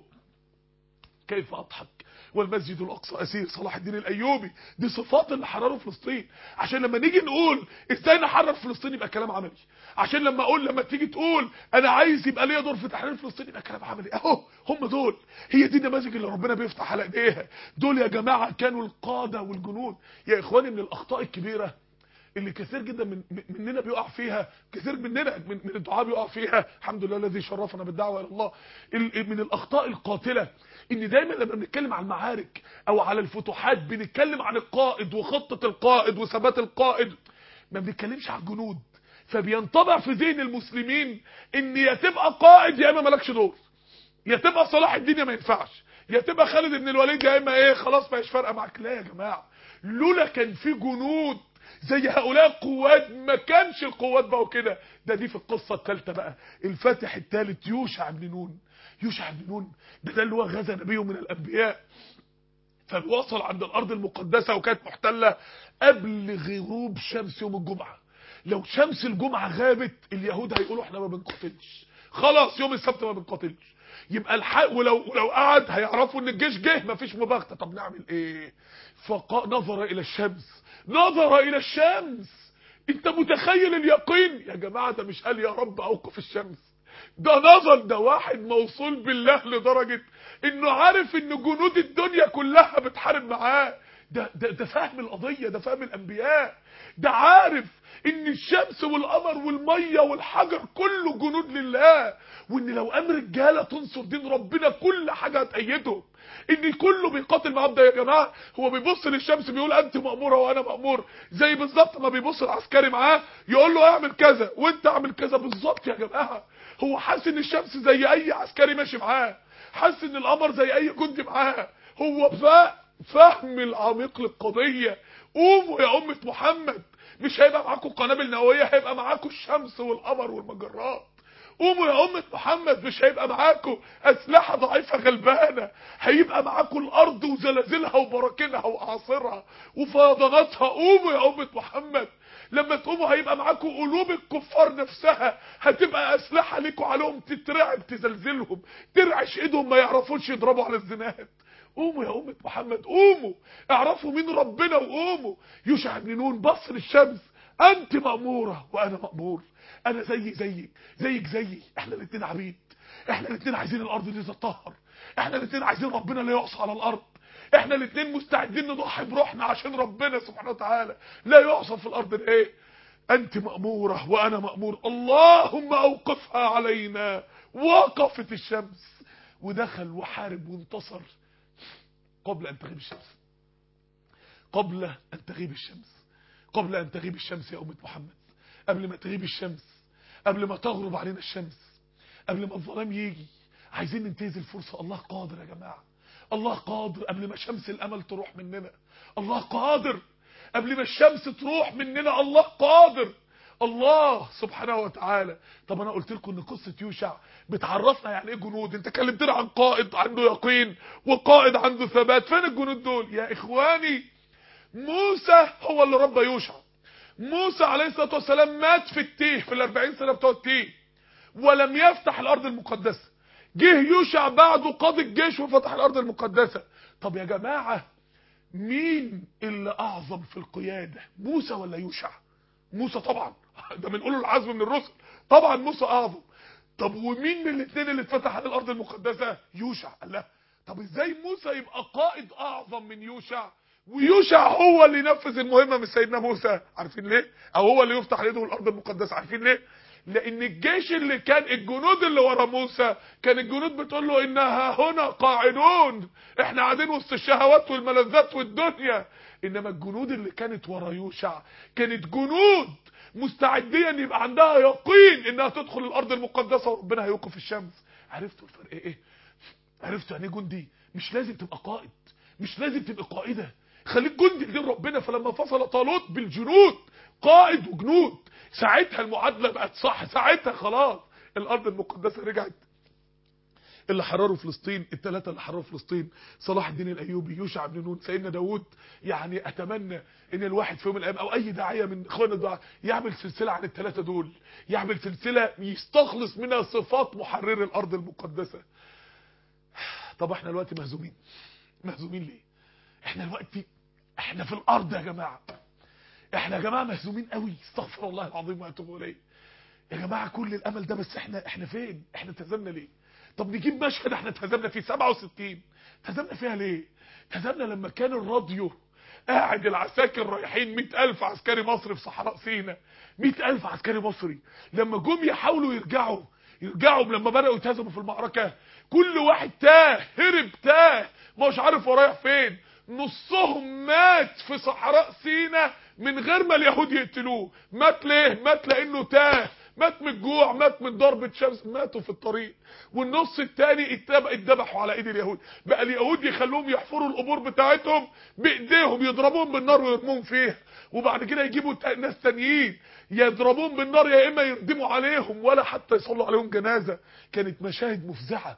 كيف اضحك والمسجد الاقصى اسير صلاح الدين الايوبي دي صفات اللي حرروا فلسطين عشان لما نيجي نقول ازاي نحرر فلسطين يبقى كلام عملي عشان لما اقول لما تيجي تقول انا عايز يبقى ليا دور في تحرير فلسطين يبقى كلام عملي اهو هم دول هي دي النماذج اللي ربنا بيفتح على ايديها دول يا جماعه كانوا القاده والجنود يا اخواني من الاخطاء الكبيره اللي كثير جدا من مننا بيقع فيها كثير مننا من, من الدعاء بيقع فيها الحمد لله الذي شرفنا بالدعوه الى الله من الاخطاء القاتله ان دايما لما بنتكلم عن المعارك او على الفتوحات بنتكلم عن القائد وخطه القائد وثبات القائد ما بنتكلمش عن الجنود فبينطبع في ذهن المسلمين ان يا تبقى قائد يا اما مالكش دور يا تبقى صلاح الدين يا ما ينفعش يا تبقى خالد بن الوليد يا اما ايه خلاص ما هيش فارقه معاك لا يا جماعه لولا كان في جنود زي هؤلاء القوات ما كانش القوات بقوا كده ده دي في القصة الثالثة بقى الفاتح الثالث يوشع بن نون يوشع بن نون ده ده اللي هو غزا نبيه من الأنبياء فوصل عند الأرض المقدسة وكانت محتلة قبل غروب شمس يوم الجمعة لو شمس الجمعة غابت اليهود هيقولوا احنا ما بنقاتلش خلاص يوم السبت ما بنقاتلش يبقى الحق ولو ولو قعد هيعرفوا ان الجيش جه مفيش مباغته طب نعمل ايه فنظر الى الشمس نظر الى الشمس انت متخيل اليقين يا جماعة ده مش قال يا رب اوقف الشمس ده نظر ده واحد موصول بالله لدرجة انه عارف ان جنود الدنيا كلها بتحارب معاه ده, ده, ده فهم القضية ده فهم الانبياء ده عارف ان الشمس والقمر والمية والحجر كله جنود لله وان لو قام رجاله تنصر دين ربنا كل حاجه هتأيدهم ان كله بيقاتل معاه ده يا جماعه هو بيبص للشمس بيقول انت مأموره وانا مأمور زي بالظبط ما بيبص العسكري معاه يقول له اعمل كذا وانت اعمل كذا بالظبط يا جماعه هو حاسس ان الشمس زي اي عسكري ماشي معاه حاسس ان القمر زي اي جندي معاه هو فاق فهم العميق للقضية قوموا يا أمة محمد مش هيبقى معاكم قنابل نووية هيبقى معاكم الشمس والقمر والمجرات قوموا يا أمة محمد مش هيبقى معاكم أسلحة ضعيفة غلبانة هيبقى معاكم الأرض وزلازلها وبراكينها وأعاصرها وفيضاناتها قوموا يا أمة محمد لما تقوموا هيبقى معاكم قلوب الكفار نفسها هتبقى أسلحة ليكوا عليهم تترعب تزلزلهم ترعش ايدهم ما يعرفوش يضربوا على الزناد قوموا يا أمة محمد قوموا اعرفوا مين ربنا وقوموا يوشع بن نون بص للشمس أنت مأمورة وأنا مأمور أنا زي زيك زيك زيي احنا الاتنين عبيد احنا الاتنين عايزين الأرض دي تتطهر احنا الاتنين عايزين ربنا لا يعصى على الأرض احنا الاتنين مستعدين نضحي بروحنا عشان ربنا سبحانه وتعالى لا يعصى في الأرض ايه أنت مأمورة وأنا مأمور اللهم أوقفها علينا وقفت الشمس ودخل وحارب وانتصر قبل أن تغيب الشمس قبل أن تغيب الشمس قبل أن تغيب الشمس يا أمة محمد قبل ما تغيب الشمس قبل ما تغرب علينا الشمس قبل ما الظلام يجي عايزين ننتهز الفرصة الله قادر يا جماعة الله قادر قبل ما شمس الأمل تروح مننا الله قادر قبل ما الشمس تروح مننا الله قادر الله سبحانه وتعالى طب انا قلت لكم ان قصه يوشع بتعرفنا يعني ايه جنود انت كلمتنا عن قائد عنده يقين وقائد عنده ثبات فين الجنود دول يا اخواني موسى هو اللي ربى يوشع موسى عليه الصلاه والسلام مات في التيه في الأربعين سنه بتوع التيه ولم يفتح الارض المقدسه جه يوشع بعده قاضي الجيش وفتح الارض المقدسه طب يا جماعه مين اللي اعظم في القياده موسى ولا يوشع موسى طبعا ده من اولو العزم من الرسل طبعا موسى اعظم طب ومين من الاثنين اللي اتفتح على الارض المقدسه يوشع لا طب ازاي موسى يبقى قائد اعظم من يوشع ويوشع هو اللي ينفذ المهمه من سيدنا موسى عارفين ليه او هو اللي يفتح يده الارض المقدسه عارفين ليه لان الجيش اللي كان الجنود اللي ورا موسى كان الجنود بتقول له انها هنا قاعدون احنا قاعدين وسط الشهوات والملذات والدنيا انما الجنود اللي كانت ورا يوشع كانت جنود مستعديه ان يبقى عندها يقين انها تدخل الارض المقدسه وربنا هيوقف الشمس عرفتوا الفرق ايه عرفتوا يعني ايه جندي مش لازم تبقى قائد مش لازم تبقى قائده خليك جندي لدين ربنا فلما فصل طالوت بالجنود قائد وجنود ساعتها المعادله بقت صح ساعتها خلاص الارض المقدسه رجعت اللي حرروا فلسطين الثلاثه اللي حرروا فلسطين صلاح الدين الايوبي يوشع بن نون سيدنا داوود يعني اتمنى ان الواحد في يوم من الايام او اي داعيه من اخواننا الدعاء يعمل سلسله عن الثلاثه دول يعمل سلسله يستخلص منها صفات محرر الارض المقدسه طب احنا دلوقتي مهزومين مهزومين ليه احنا دلوقتي احنا في الارض يا جماعه احنا يا جماعه مهزومين قوي استغفر الله العظيم واتوب اليه يا جماعه كل الامل ده بس احنا احنا فين احنا اتهزمنا ليه طب نجيب مشهد احنا اتهزمنا فيه 67 اتهزمنا فيها ليه اتهزمنا لما كان الراديو قاعد العساكر رايحين 100000 عسكري مصري في صحراء سيناء 100000 عسكري مصري لما جم يحاولوا يرجعوا يرجعوا لما بدأوا يتهزموا في المعركة كل واحد تاه هرب تاه مش عارف هو رايح فين نصهم مات في صحراء سيناء من غير ما اليهود يقتلوه مات ليه مات لانه تاه مات من الجوع مات من ضربة شمس ماتوا في الطريق والنص التاني اتذبحوا على ايد اليهود بقى اليهود يخلوهم يحفروا القبور بتاعتهم بايديهم يضربوهم بالنار ويرموهم فيها وبعد كده يجيبوا ناس تانيين يضربوهم بالنار يا اما يردموا عليهم ولا حتى يصلوا عليهم جنازة كانت مشاهد مفزعة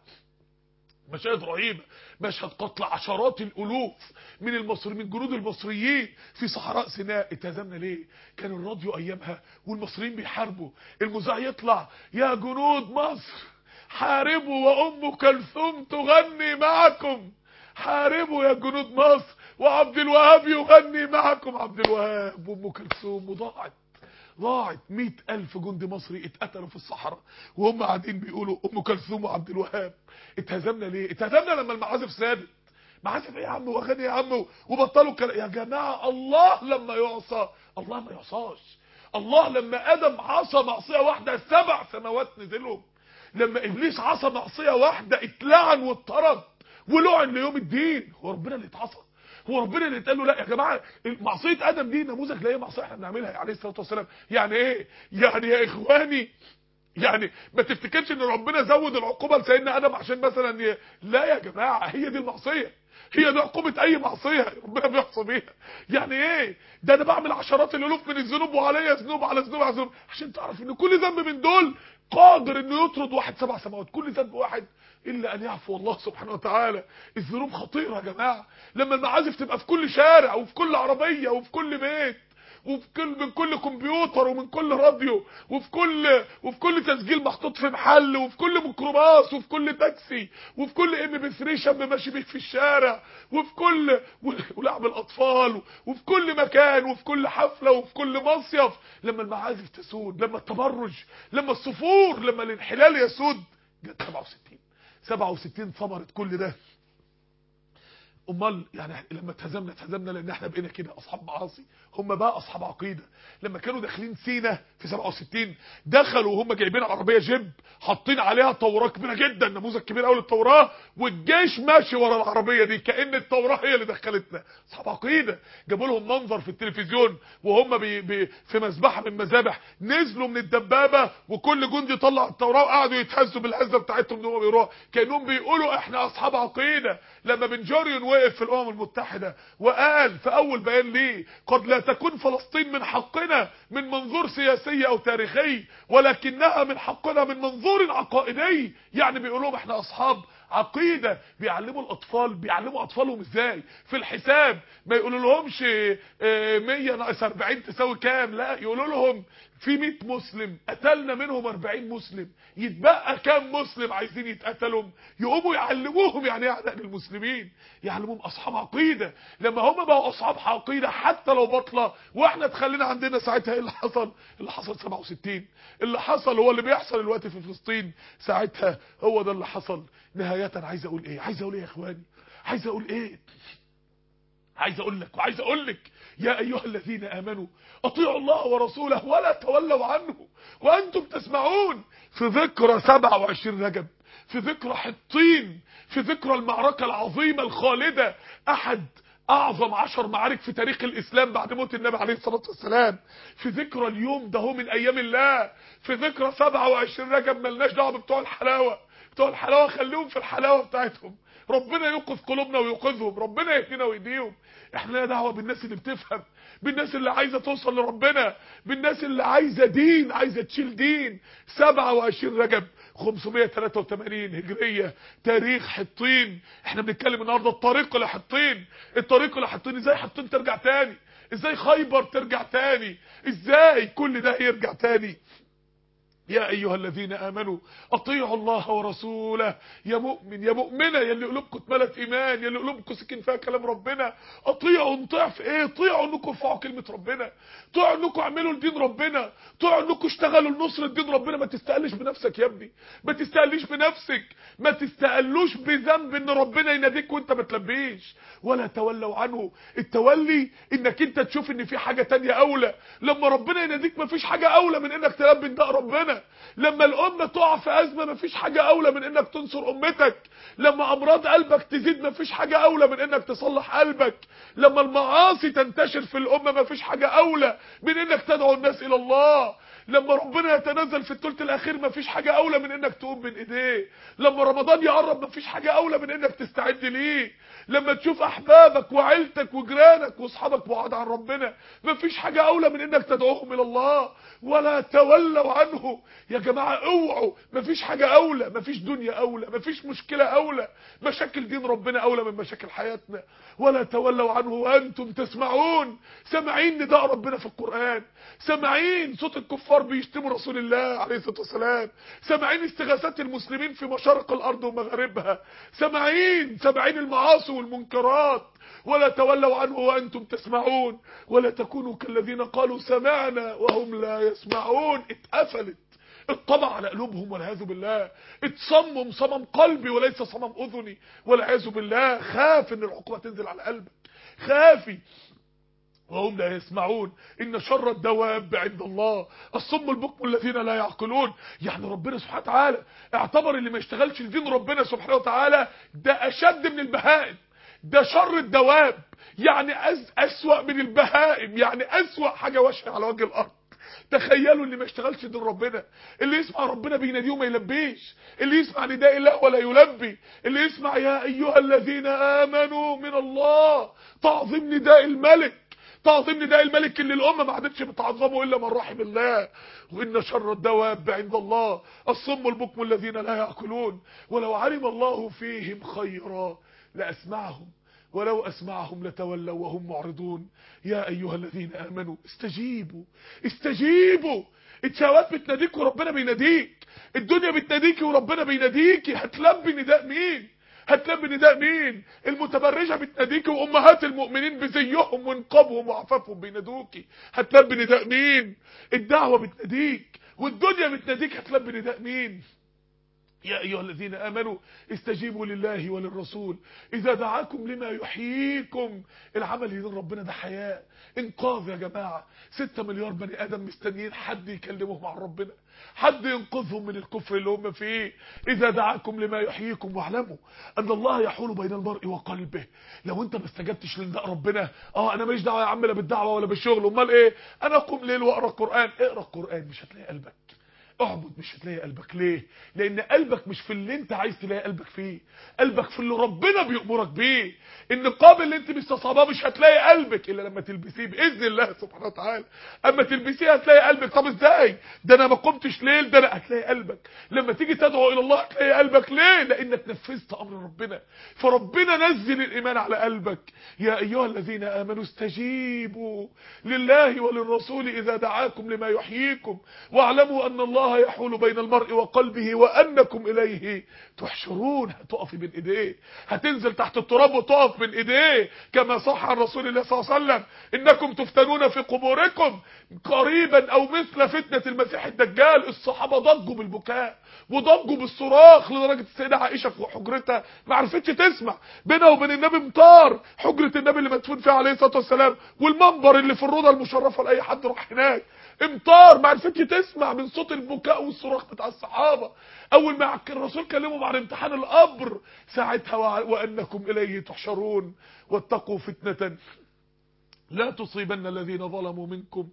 مشاهد رهيبة مشهد قتل عشرات الالوف من المصريين من جنود المصريين في صحراء سيناء اتهزمنا ليه كان الراديو ايامها والمصريين بيحاربوا المذيع يطلع يا جنود مصر حاربوا وام كلثوم تغني معكم حاربوا يا جنود مصر وعبد الوهاب يغني معكم عبد الوهاب وام كلثوم وضاعت ضاعت مئة ألف جندي مصري اتقتلوا في الصحراء وهم قاعدين بيقولوا أم كلثوم وعبد الوهاب اتهزمنا ليه اتهزمنا لما المعازف سادت معازف ايه يا عم واغاني يا عم وبطلوا كلام يا جماعة الله لما يعصى الله ما يعصاش الله لما ادم عصى معصية واحدة سبع سماوات نزلهم لما ابليس عصى معصية واحدة اتلعن واتطرد ولعن ليوم الدين هو ربنا اللي اتعصى هو ربنا اللي اتقال له لا يا جماعه معصيه ادم دي نموذج لاي معصيه احنا بنعملها عليه الصلاه والسلام يعني ايه يعني يا اخواني يعني ما تفتكرش ان ربنا زود العقوبه لسيدنا ادم عشان مثلا ي... لا يا جماعه هي دي المعصيه هي دي عقوبه اي معصيه ربنا بيحصى بيها يعني ايه ده انا بعمل عشرات الالوف من الذنوب وعليا ذنوب على ذنوب على ذنوب عشان تعرف ان كل ذنب من دول قادر انه يطرد واحد سبع سماوات كل ذنب واحد الا ان يعفو الله سبحانه وتعالى الذنوب خطيره يا جماعه لما المعازف تبقى في كل شارع وفي كل عربيه وفي كل بيت وفي كل من كل كمبيوتر ومن كل راديو وفي كل وفي كل تسجيل محطوط في محل وفي كل ميكروباص وفي كل تاكسي وفي كل ام بي 3 شاب ماشي بيك في الشارع وفي كل ولعب الاطفال وفي كل مكان وفي كل حفله وفي كل مصيف لما المعازف تسود لما التبرج لما الصفور لما الانحلال يسود جت 67 67 ثمرت كل ده امال يعني لما اتهزمنا اتهزمنا لان احنا بقينا كده اصحاب معاصي هم بقى اصحاب عقيده لما كانوا داخلين سينا في 67 دخلوا وهم جايبين عربيه جيب حاطين عليها توراة كبيره جدا نموذج كبير قوي للتوراه والجيش ماشي ورا العربيه دي كان التوراه هي اللي دخلتنا اصحاب عقيده جابوا لهم منظر في التلفزيون وهم بي بي في مذبحه من مذابح نزلوا من الدبابه وكل جندي طلع التوراه وقعدوا يتهزوا بالهزه بتاعتهم ان هم بيروحوا كانهم بيقولوا احنا اصحاب عقيده لما بن جوريون وقف في الامم المتحده وقال في اول بيان ليه قد لا تكون فلسطين من حقنا من منظور سياسي او تاريخي ولكنها من حقنا من منظور عقائدي يعني بيقول لهم احنا اصحاب عقيده بيعلموا الاطفال بيعلموا اطفالهم ازاي في الحساب ما يقولوا لهمش 100 ناقص 40 تساوي كام لا يقولوا لهم في 100 مسلم قتلنا منهم 40 مسلم يتبقى كام مسلم عايزين يتقتلوا يقوموا يعلموهم يعني ايه اعداء المسلمين يعلموهم اصحاب عقيده لما هم بقوا اصحاب عقيده حتى لو بطله واحنا اتخلينا عندنا ساعتها ايه اللي حصل اللي حصل 67 اللي حصل هو اللي بيحصل دلوقتي في فلسطين ساعتها هو ده اللي حصل نهايه عايز اقول ايه عايز اقول ايه يا اخواني عايز اقول ايه عايز اقول لك وعايز اقول لك يا ايها الذين امنوا اطيعوا الله ورسوله ولا تولوا عنه وانتم تسمعون في ذكرى 27 رجب في ذكرى حطين في ذكرى المعركة العظيمة الخالدة احد اعظم عشر معارك في تاريخ الاسلام بعد موت النبي عليه الصلاة والسلام في ذكرى اليوم ده هو من ايام الله في ذكرى 27 رجب ملناش دعوه بتوع الحلاوة بتوع الحلاوة خليهم في الحلاوة بتاعتهم ربنا يوقظ قلوبنا ويوقظهم ربنا يهدينا ويهديهم احنا لنا دعوه بالناس اللي بتفهم بالناس اللي عايزه توصل لربنا بالناس اللي عايزه دين عايزه تشيل دين 27 رجب 583 هجريه تاريخ حطين احنا بنتكلم النهارده الطريق لحطين الطريق لحطين ازاي حطين ترجع تاني ازاي خيبر ترجع تاني ازاي كل ده يرجع تاني يا ايها الذين امنوا اطيعوا الله ورسوله يا مؤمن يا مؤمنه يا اللي قلوبكم اتملت ايمان يا اللي قلوبكم سكن فيها كلام ربنا اطيعوا نطيع في ايه طيعوا انكم ارفعوا كلمه ربنا طيعوا انكم اعملوا لدين ربنا طيعوا انكم اشتغلوا لنصر دين ربنا ما تستقلش بنفسك يا ابني ما تستقليش بنفسك ما تستقلوش بذنب ان ربنا يناديك وانت ما تلبيش ولا تولوا عنه التولي انك انت تشوف ان في حاجه تانية اولى لما ربنا يناديك ما فيش حاجه اولى من انك تلبي نداء ربنا لما الامه تقع في ازمه مفيش حاجه اولى من انك تنصر امتك لما امراض قلبك تزيد مفيش حاجه اولى من انك تصلح قلبك لما المعاصي تنتشر في الامه مفيش حاجه اولى من انك تدعو الناس الى الله لما ربنا يتنزل في الثلث الاخير مفيش حاجه اولى من انك تقوم بين ايديه لما رمضان يقرب مفيش حاجه اولى من انك تستعد ليه لما تشوف احبابك وعيلتك وجيرانك واصحابك بعاد عن ربنا مفيش حاجه اولى من انك تدعوهم الى الله ولا تولوا عنه يا جماعه اوعوا مفيش حاجه اولى مفيش دنيا اولى مفيش مشكله اولى مشاكل دين ربنا اولى من مشاكل حياتنا ولا تولوا عنه وانتم تسمعون سامعين نداء ربنا في القران سامعين صوت الكفار بيشتموا رسول الله عليه الصلاه والسلام سامعين استغاثات المسلمين في مشارق الارض ومغاربها سامعين سامعين المعاصي والمنكرات ولا تولوا عنه وانتم تسمعون ولا تكونوا كالذين قالوا سمعنا وهم لا يسمعون اتقفلت اتطبع على قلوبهم والعياذ بالله اتصمم صمم قلبي وليس صمم اذني والعياذ بالله خاف ان العقوبه تنزل على قلبك خافي وهم لا يسمعون ان شر الدواب عند الله الصم البكم الذين لا يعقلون يعني ربنا سبحانه وتعالى اعتبر اللي ما يشتغلش لدين ربنا سبحانه وتعالى ده اشد من البهائم ده شر الدواب يعني أز أسوأ من البهائم يعني أسوأ حاجة وشة على وجه الأرض تخيلوا اللي ما يشتغلش دين ربنا اللي يسمع ربنا بيناديه وما يلبيش اللي يسمع نداء الله ولا يلبي اللي يسمع يا ايها الذين امنوا من الله تعظيم نداء الملك تعظيم نداء الملك اللي الامه ما عادتش بتعظمه الا من رحم الله وان شر الدواب عند الله الصم البكم الذين لا يعقلون ولو علم الله فيهم خيرا لاسمعهم ولو أسمعهم لتولوا وهم معرضون يا أيها الذين آمنوا استجيبوا استجيبوا الشهوات بتناديك وربنا بيناديك الدنيا بتناديك وربنا بيناديك هتلبي نداء مين هتلبي نداء مين المتبرجة بتناديك وأمهات المؤمنين بزيهم ونقابهم وعفافهم بينادوكي هتلبي نداء مين الدعوة بتناديك والدنيا بتناديك هتلبي نداء مين يا أيها الذين آمنوا استجيبوا لله وللرسول إذا دعاكم لما يحييكم العمل يدين ربنا ده حياة انقاذ يا جماعة ستة مليار بني آدم مستنيين حد يكلمهم عن ربنا حد ينقذهم من الكفر اللي هم فيه إذا دعاكم لما يحييكم واعلموا أن الله يحول بين المرء وقلبه لو أنت ما استجبتش لنداء ربنا اه أنا ماليش دعوة يا عم لا بالدعوة ولا بالشغل أمال إيه أنا أقوم ليل وأقرأ القرآن اقرأ القرآن مش هتلاقي قلبك اعبد مش هتلاقي قلبك ليه لان قلبك مش في اللي انت عايز تلاقي قلبك فيه قلبك في اللي ربنا بيأمرك بيه النقاب اللي انت مستصعباه مش هتلاقي قلبك الا لما تلبسيه باذن الله سبحانه وتعالى اما تلبسيه هتلاقي قلبك طب ازاي ده انا ما قمتش ليل ده انا هتلاقي قلبك لما تيجي تدعو الى الله هتلاقي قلبك ليه لانك نفذت امر ربنا فربنا نزل الايمان على قلبك يا ايها الذين امنوا استجيبوا لله وللرسول اذا دعاكم لما يحييكم واعلموا ان الله الله يحول بين المرء وقلبه وأنكم إليه تحشرون هتقف بين إيديه هتنزل تحت التراب وتقف بين إيديه كما صح عن رسول الله صلى الله عليه وسلم إنكم تفتنون في قبوركم قريبا أو مثل فتنة المسيح الدجال الصحابة ضجوا بالبكاء وضجوا بالصراخ لدرجة السيدة عائشة في حجرتها ما عرفتش تسمع بينها وبين النبي مطار حجرة النبي اللي مدفون فيها عليه الصلاة والسلام والمنبر اللي في الروضة المشرفة لأي حد راح هناك امطار ما عرفتش تسمع من صوت البكاء والصراخ بتاع الصحابة اول ما الرسول كلمهم عن امتحان القبر ساعتها وانكم اليه تحشرون واتقوا فتنة لا تصيبن الذين ظلموا منكم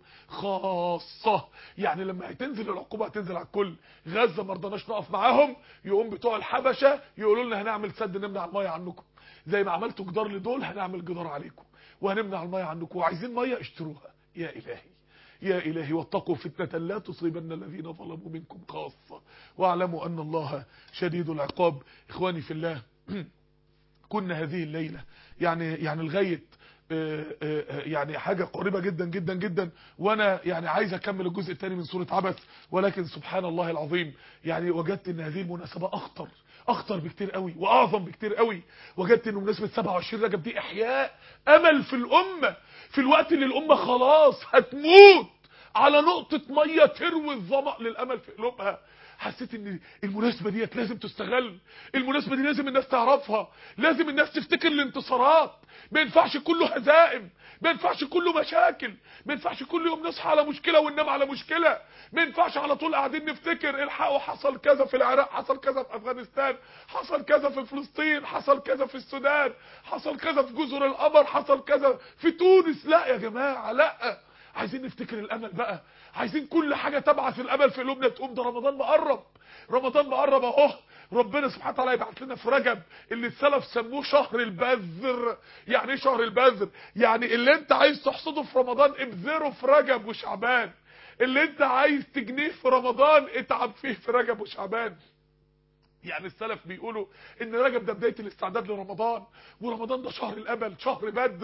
خاصة يعني لما هتنزل العقوبة هتنزل على الكل غزة ما رضناش نقف معاهم يقوم بتوع الحبشة يقولوا لنا هنعمل سد نمنع المية عنكم زي ما عملتوا جدار لدول هنعمل جدار عليكم وهنمنع المية عنكم وعايزين مية اشتروها يا الهي يا إلهي واتقوا فتنة لا تصيبن الذين ظلموا منكم خاصة واعلموا أن الله شديد العقاب إخواني في الله كنا هذه الليلة يعني يعني لغايه يعني حاجة قريبة جدا جدا جدا وانا يعني عايز اكمل الجزء الثاني من سورة عبس ولكن سبحان الله العظيم يعني وجدت ان هذه المناسبة اخطر اخطر بكتير قوي واعظم بكتير قوي وجدت ان مناسبة 27 رجب دي احياء امل في الامة في الوقت اللي الامة خلاص هتموت على نقطة مية تروي الظمأ للامل في قلوبها حسيت ان المناسبة ديت لازم تستغل المناسبة دي لازم الناس تعرفها لازم الناس تفتكر الانتصارات ما ينفعش كله هزائم ما ينفعش كله مشاكل ما ينفعش كل يوم نصحى على مشكلة وننام على مشكلة ما ينفعش على طول قاعدين نفتكر الحقوا حصل كذا في العراق حصل كذا في افغانستان حصل كذا في فلسطين حصل كذا في السودان حصل كذا في جزر القمر حصل كذا في تونس لا يا جماعة لا عايزين نفتكر الامل بقى عايزين كل حاجة تبعث الامل في قلوبنا تقوم ده رمضان مقرب رمضان مقرب اهو ربنا سبحانه وتعالى يبعت لنا في رجب اللي السلف سموه شهر البذر يعني ايه شهر البذر يعني اللي انت عايز تحصده في رمضان ابذره في رجب وشعبان اللي انت عايز تجنيه في رمضان اتعب فيه في رجب وشعبان يعني السلف بيقولوا ان رجب ده بدايه الاستعداد لرمضان ورمضان ده شهر الامل شهر بدر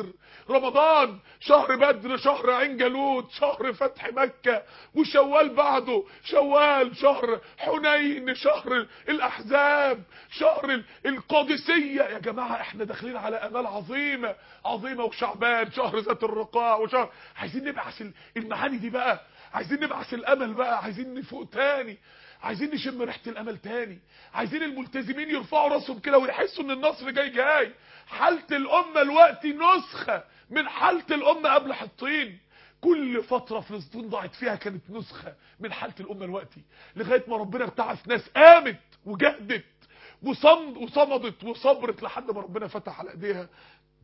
رمضان شهر بدر شهر عين جالوت شهر فتح مكه وشوال بعده شوال شهر حنين شهر الاحزاب شهر القادسيه يا جماعه احنا داخلين على امال عظيمه عظيمه وشعبان شهر ذات الرقاع وشهر عايزين نبعث المعاني دي بقى عايزين نبعث الامل بقى عايزين نفوق تاني عايزين نشم ريحه الامل تاني عايزين الملتزمين يرفعوا راسهم كده ويحسوا ان النصر جاي جاي حاله الامه دلوقتي نسخه من حاله الامه قبل حطين كل فتره فلسطين ضاعت فيها كانت نسخه من حاله الامه دلوقتي لغايه ما ربنا ابتعث ناس قامت وجهدت وصمد وصمدت وصبرت لحد ما ربنا فتح على ايديها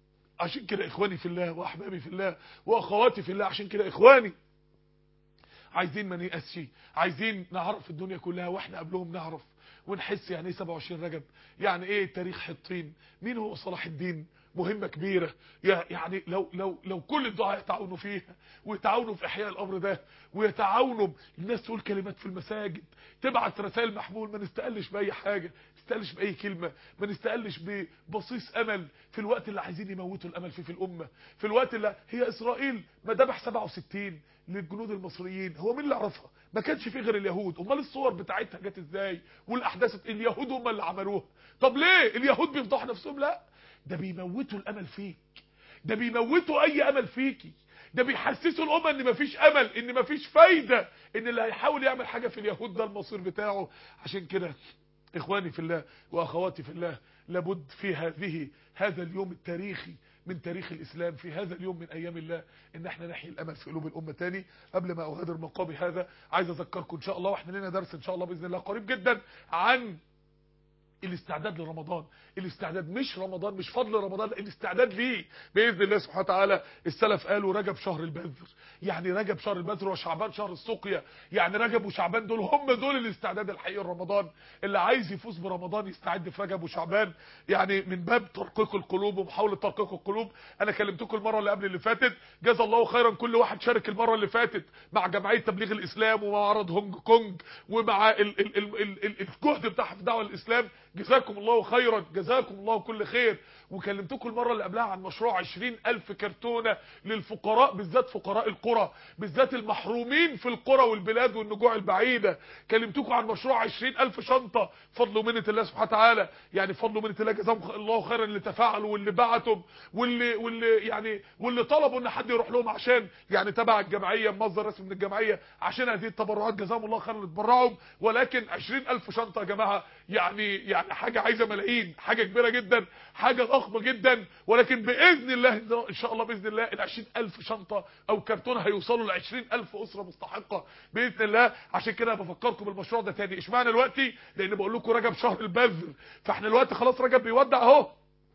عشان كده اخواني في الله واحبابي في الله واخواتي في الله عشان كده اخواني عايزين ما نيأسش عايزين نعرف الدنيا كلها واحنا قبلهم نعرف ونحس يعني ايه 27 رجب يعني ايه تاريخ حطين مين هو صلاح الدين مهمة كبيرة يعني لو لو لو كل الدعاء يتعاونوا فيها ويتعاونوا في احياء الامر ده ويتعاونوا الناس تقول كلمات في المساجد تبعت رسائل محمول ما نستقلش باي حاجة نستقلش باي كلمة ما نستقلش ببصيص امل في الوقت اللي عايزين يموتوا الامل فيه في الامة في الوقت اللي هي اسرائيل ما ذبح 67 للجنود المصريين هو مين اللي عرفها ما كانش فيه غير اليهود امال الصور بتاعتها جت ازاي والاحداث اليهود هم اللي عملوها طب ليه اليهود بيفضحوا نفسهم لا ده بيموتوا الامل فيك ده بيموتوا اي امل فيكي ده بيحسسوا الامه ان مفيش امل ان مفيش فايده ان اللي هيحاول يعمل حاجه في اليهود ده المصير بتاعه عشان كده اخواني في الله واخواتي في الله لابد في هذه هذا اليوم التاريخي من تاريخ الإسلام في هذا اليوم من أيام الله إن احنا نحيي الأمل في قلوب الأمة تاني قبل ما أغادر مقامي هذا عايز أذكركم إن شاء الله وإحنا لنا درس إن شاء الله بإذن الله قريب جدا عن الاستعداد لرمضان الاستعداد مش رمضان مش فضل رمضان لا الاستعداد ليه باذن الله سبحانه وتعالى السلف قالوا رجب شهر البذر يعني رجب شهر البذر وشعبان شهر السقيا يعني رجب وشعبان دول هم دول الاستعداد الحقيقي لرمضان اللي عايز يفوز برمضان يستعد في رجب وشعبان يعني من باب ترقيق القلوب ومحاوله ترقيق القلوب انا كلمتكم المره اللي قبل اللي فاتت جزا الله خيرا كل واحد شارك المره اللي فاتت مع جمعيه تبليغ الاسلام ومعرض هونج كونج ومع ال ال ال ال ال الجهد بتاعها في دعوه الاسلام جزاكم الله خيرا جزاكم الله كل خير وكلمتكم المرة اللي قبلها عن مشروع 20000 كرتونة للفقراء بالذات فقراء القرى بالذات المحرومين في القرى والبلاد والنجوع البعيدة كلمتكم عن مشروع 20000 شنطة فضل منة الله سبحانه وتعالى يعني فضل منة الله جزاهم الله خيرا اللي تفاعلوا واللي بعتوا واللي واللي يعني واللي طلبوا ان حد يروح لهم عشان يعني تبع الجمعية مصدر رسمي من الجمعية عشان هذه التبرعات جزاهم الله خيرا اللي اتبرعوا ولكن 20000 شنطة يا جماعة يعني يعني حاجة عايزة ملايين حاجة كبيرة جدا حاجة ضخمة جدا ولكن بإذن الله إن شاء الله بإذن الله ال 20000 شنطة أو كرتون هيوصلوا ل 20000 أسرة مستحقة بإذن الله عشان كده بفكركم بالمشروع ده تاني اشمعنى دلوقتي لأن بقول لكم رجب شهر البذر فاحنا دلوقتي خلاص رجب بيودع اهو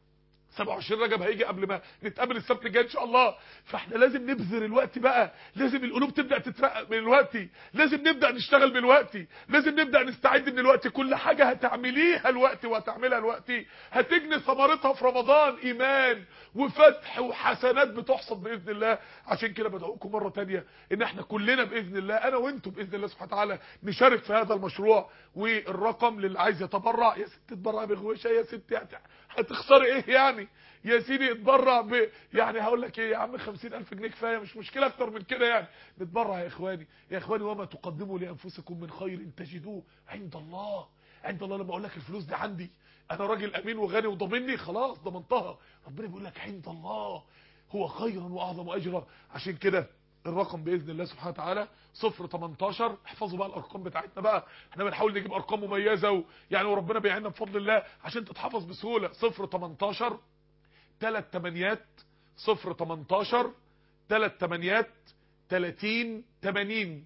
27 رجب هيجي قبل ما نتقابل السبت الجاي ان شاء الله فاحنا لازم نبذر الوقت بقى لازم القلوب تبدا تترقق من الوقت لازم نبدا نشتغل من الوقت لازم نبدا نستعد من الوقت كل حاجه هتعمليها الوقت وهتعملها الوقت هتجني ثمرتها في رمضان ايمان وفتح وحسنات بتحصد باذن الله عشان كده بدعوكم مره تانية ان احنا كلنا باذن الله انا وانتم باذن الله سبحانه وتعالى نشارك في هذا المشروع والرقم للي عايز يتبرع يا ست تتبرع بغوشه يا ست هتخسري ايه يعني يا سيدي اتبرع ب يعني هقول لك ايه يا عم 50000 جنيه كفايه مش مشكله اكتر من كده يعني نتبرع يا اخواني يا اخواني وما تقدموا لانفسكم من خير تجدوه عند الله عند الله لما اقول لك الفلوس دي عندي انا راجل امين وغني وضامني خلاص ضمنتها ربنا بيقول لك عند الله هو خيرا واعظم اجرا عشان كده الرقم باذن الله سبحانه وتعالى 018 احفظوا بقى الارقام بتاعتنا بقى احنا بنحاول نجيب ارقام مميزه ويعني وربنا بيعيننا بفضل الله عشان تتحفظ بسهوله 018 ثلاث تمانيات 018 ثلاث تمانيات 30 80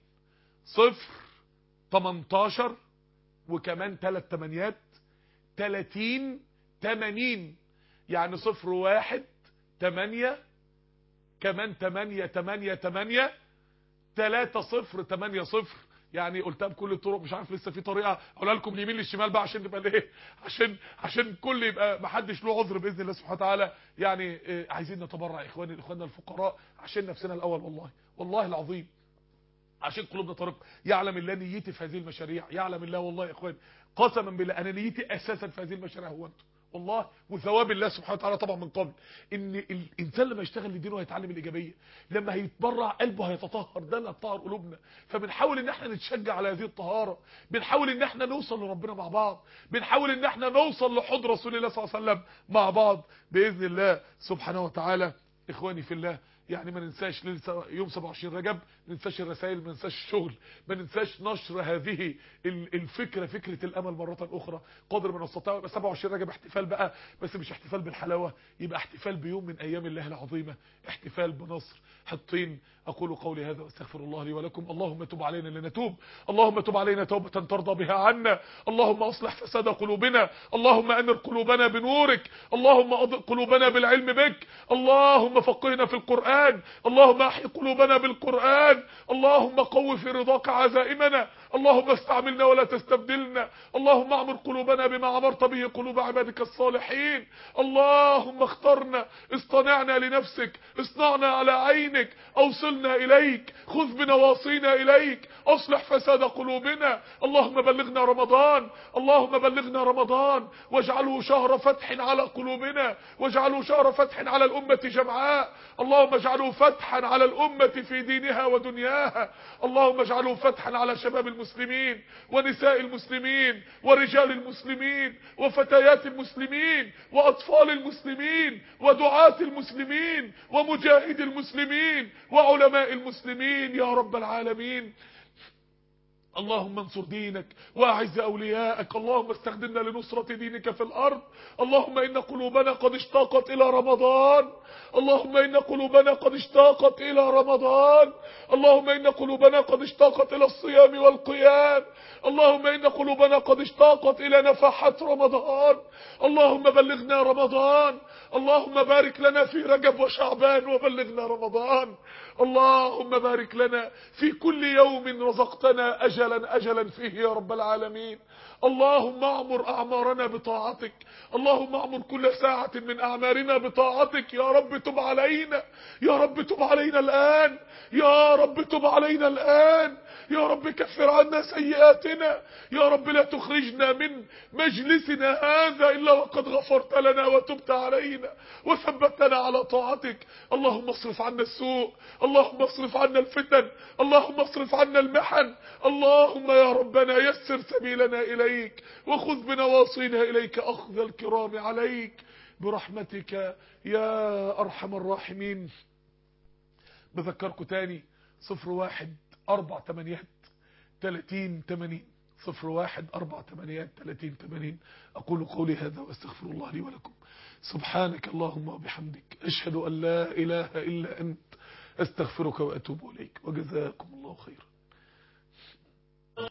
018 وكمان ثلاث تمانيات 30 80 يعني 01 8 كمان 8 8 8 3 0 8 0 يعني قلتها بكل الطرق مش عارف لسه في طريقه اقولها لكم اليمين للشمال بقى عشان نبقى ليه عشان عشان كل يبقى ما حدش له عذر باذن الله سبحانه وتعالى يعني إيه عايزين نتبرع اخواني اخواننا الفقراء عشان نفسنا الاول والله والله العظيم عشان قلوبنا طريق يعلم الله نيتي في هذه المشاريع يعلم الله والله يا اخواني قسما بالله انا نيتي اساسا في هذه المشاريع هو انتم والله وثواب الله سبحانه وتعالى طبعا من قبل ان الانسان لما يشتغل لدينه هيتعلم الايجابيه لما هيتبرع قلبه هيتطهر ده اللي هيطهر قلوبنا فبنحاول ان احنا نتشجع على هذه الطهاره بنحاول ان احنا نوصل لربنا مع بعض بنحاول ان احنا نوصل لحضن رسول الله صلى الله عليه وسلم مع بعض باذن الله سبحانه وتعالى اخواني في الله يعني ما ننساش يوم 27 رجب ما ننساش الرسائل ما ننساش الشغل ما ننساش نشر هذه الفكرة فكرة الأمل مرة أخرى قدر من استطاع يبقى 27 رجب احتفال بقى بس مش احتفال بالحلاوة يبقى احتفال بيوم من أيام الله العظيمة احتفال بنصر حطين أقول قولي هذا واستغفر الله لي ولكم اللهم تب علينا لنتوب اللهم تب علينا توبة ترضى بها عنا اللهم أصلح فساد قلوبنا اللهم أنر قلوبنا بنورك اللهم أضئ قلوبنا بالعلم بك اللهم فقهنا في القرآن بالقرآن اللهم احي قلوبنا بالقرآن اللهم قو في رضاك عزائمنا اللهم استعملنا ولا تستبدلنا اللهم اعمر قلوبنا بما امرت به قلوب عبادك الصالحين اللهم اخترنا اصطنعنا لنفسك اصنعنا على عينك اوصلنا اليك خذ بنواصينا اليك اصلح فساد قلوبنا اللهم بلغنا رمضان اللهم بلغنا رمضان واجعله شهر فتح على قلوبنا واجعله شهر فتح على الامه جمعاء اللهم اجعله فتحا على الامه في دينها ودنياها اللهم اجعله فتحا على شباب المسلمين ونساء المسلمين ورجال المسلمين وفتيات المسلمين واطفال المسلمين ودعاة المسلمين ومجاهد المسلمين وعلماء المسلمين يا رب العالمين اللهم انصر دينك واعز اولياءك اللهم استخدمنا لنصرة دينك في الارض اللهم ان قلوبنا قد اشتاقت الى رمضان اللهم ان قلوبنا قد اشتاقت الى رمضان اللهم ان قلوبنا قد اشتاقت الى الصيام والقيام اللهم ان قلوبنا قد اشتاقت الى نفحات رمضان اللهم بلغنا رمضان اللهم بارك لنا في رجب وشعبان وبلغنا رمضان اللهم بارك لنا في كل يوم رزقتنا أجلا أجلا فيه يا رب العالمين اللهم اعمر أعمارنا بطاعتك اللهم اعمر كل ساعة من أعمارنا بطاعتك يا رب تب علينا يا رب تب علينا الآن يا رب تب علينا الآن يا رب كفر عنا سيئاتنا يا رب لا تخرجنا من مجلسنا هذا إلا وقد غفرت لنا وتبت علينا وثبتنا على طاعتك اللهم اصرف عنا السوء اللهم اصرف عنا الفتن اللهم اصرف عنا المحن اللهم يا ربنا يسر سبيلنا إليك وخذ بنواصينا إليك أخذ الكرام عليك برحمتك يا أرحم الراحمين بذكركم تاني صفر واحد أربع تمانيات تلاتين تمانين صفر واحد أربع تمانيات تلاتين تمانين أقول قولي هذا واستغفر الله لي ولكم سبحانك اللهم وبحمدك أشهد أن لا إله إلا أنت أستغفرك وأتوب إليك وجزاكم الله خيرا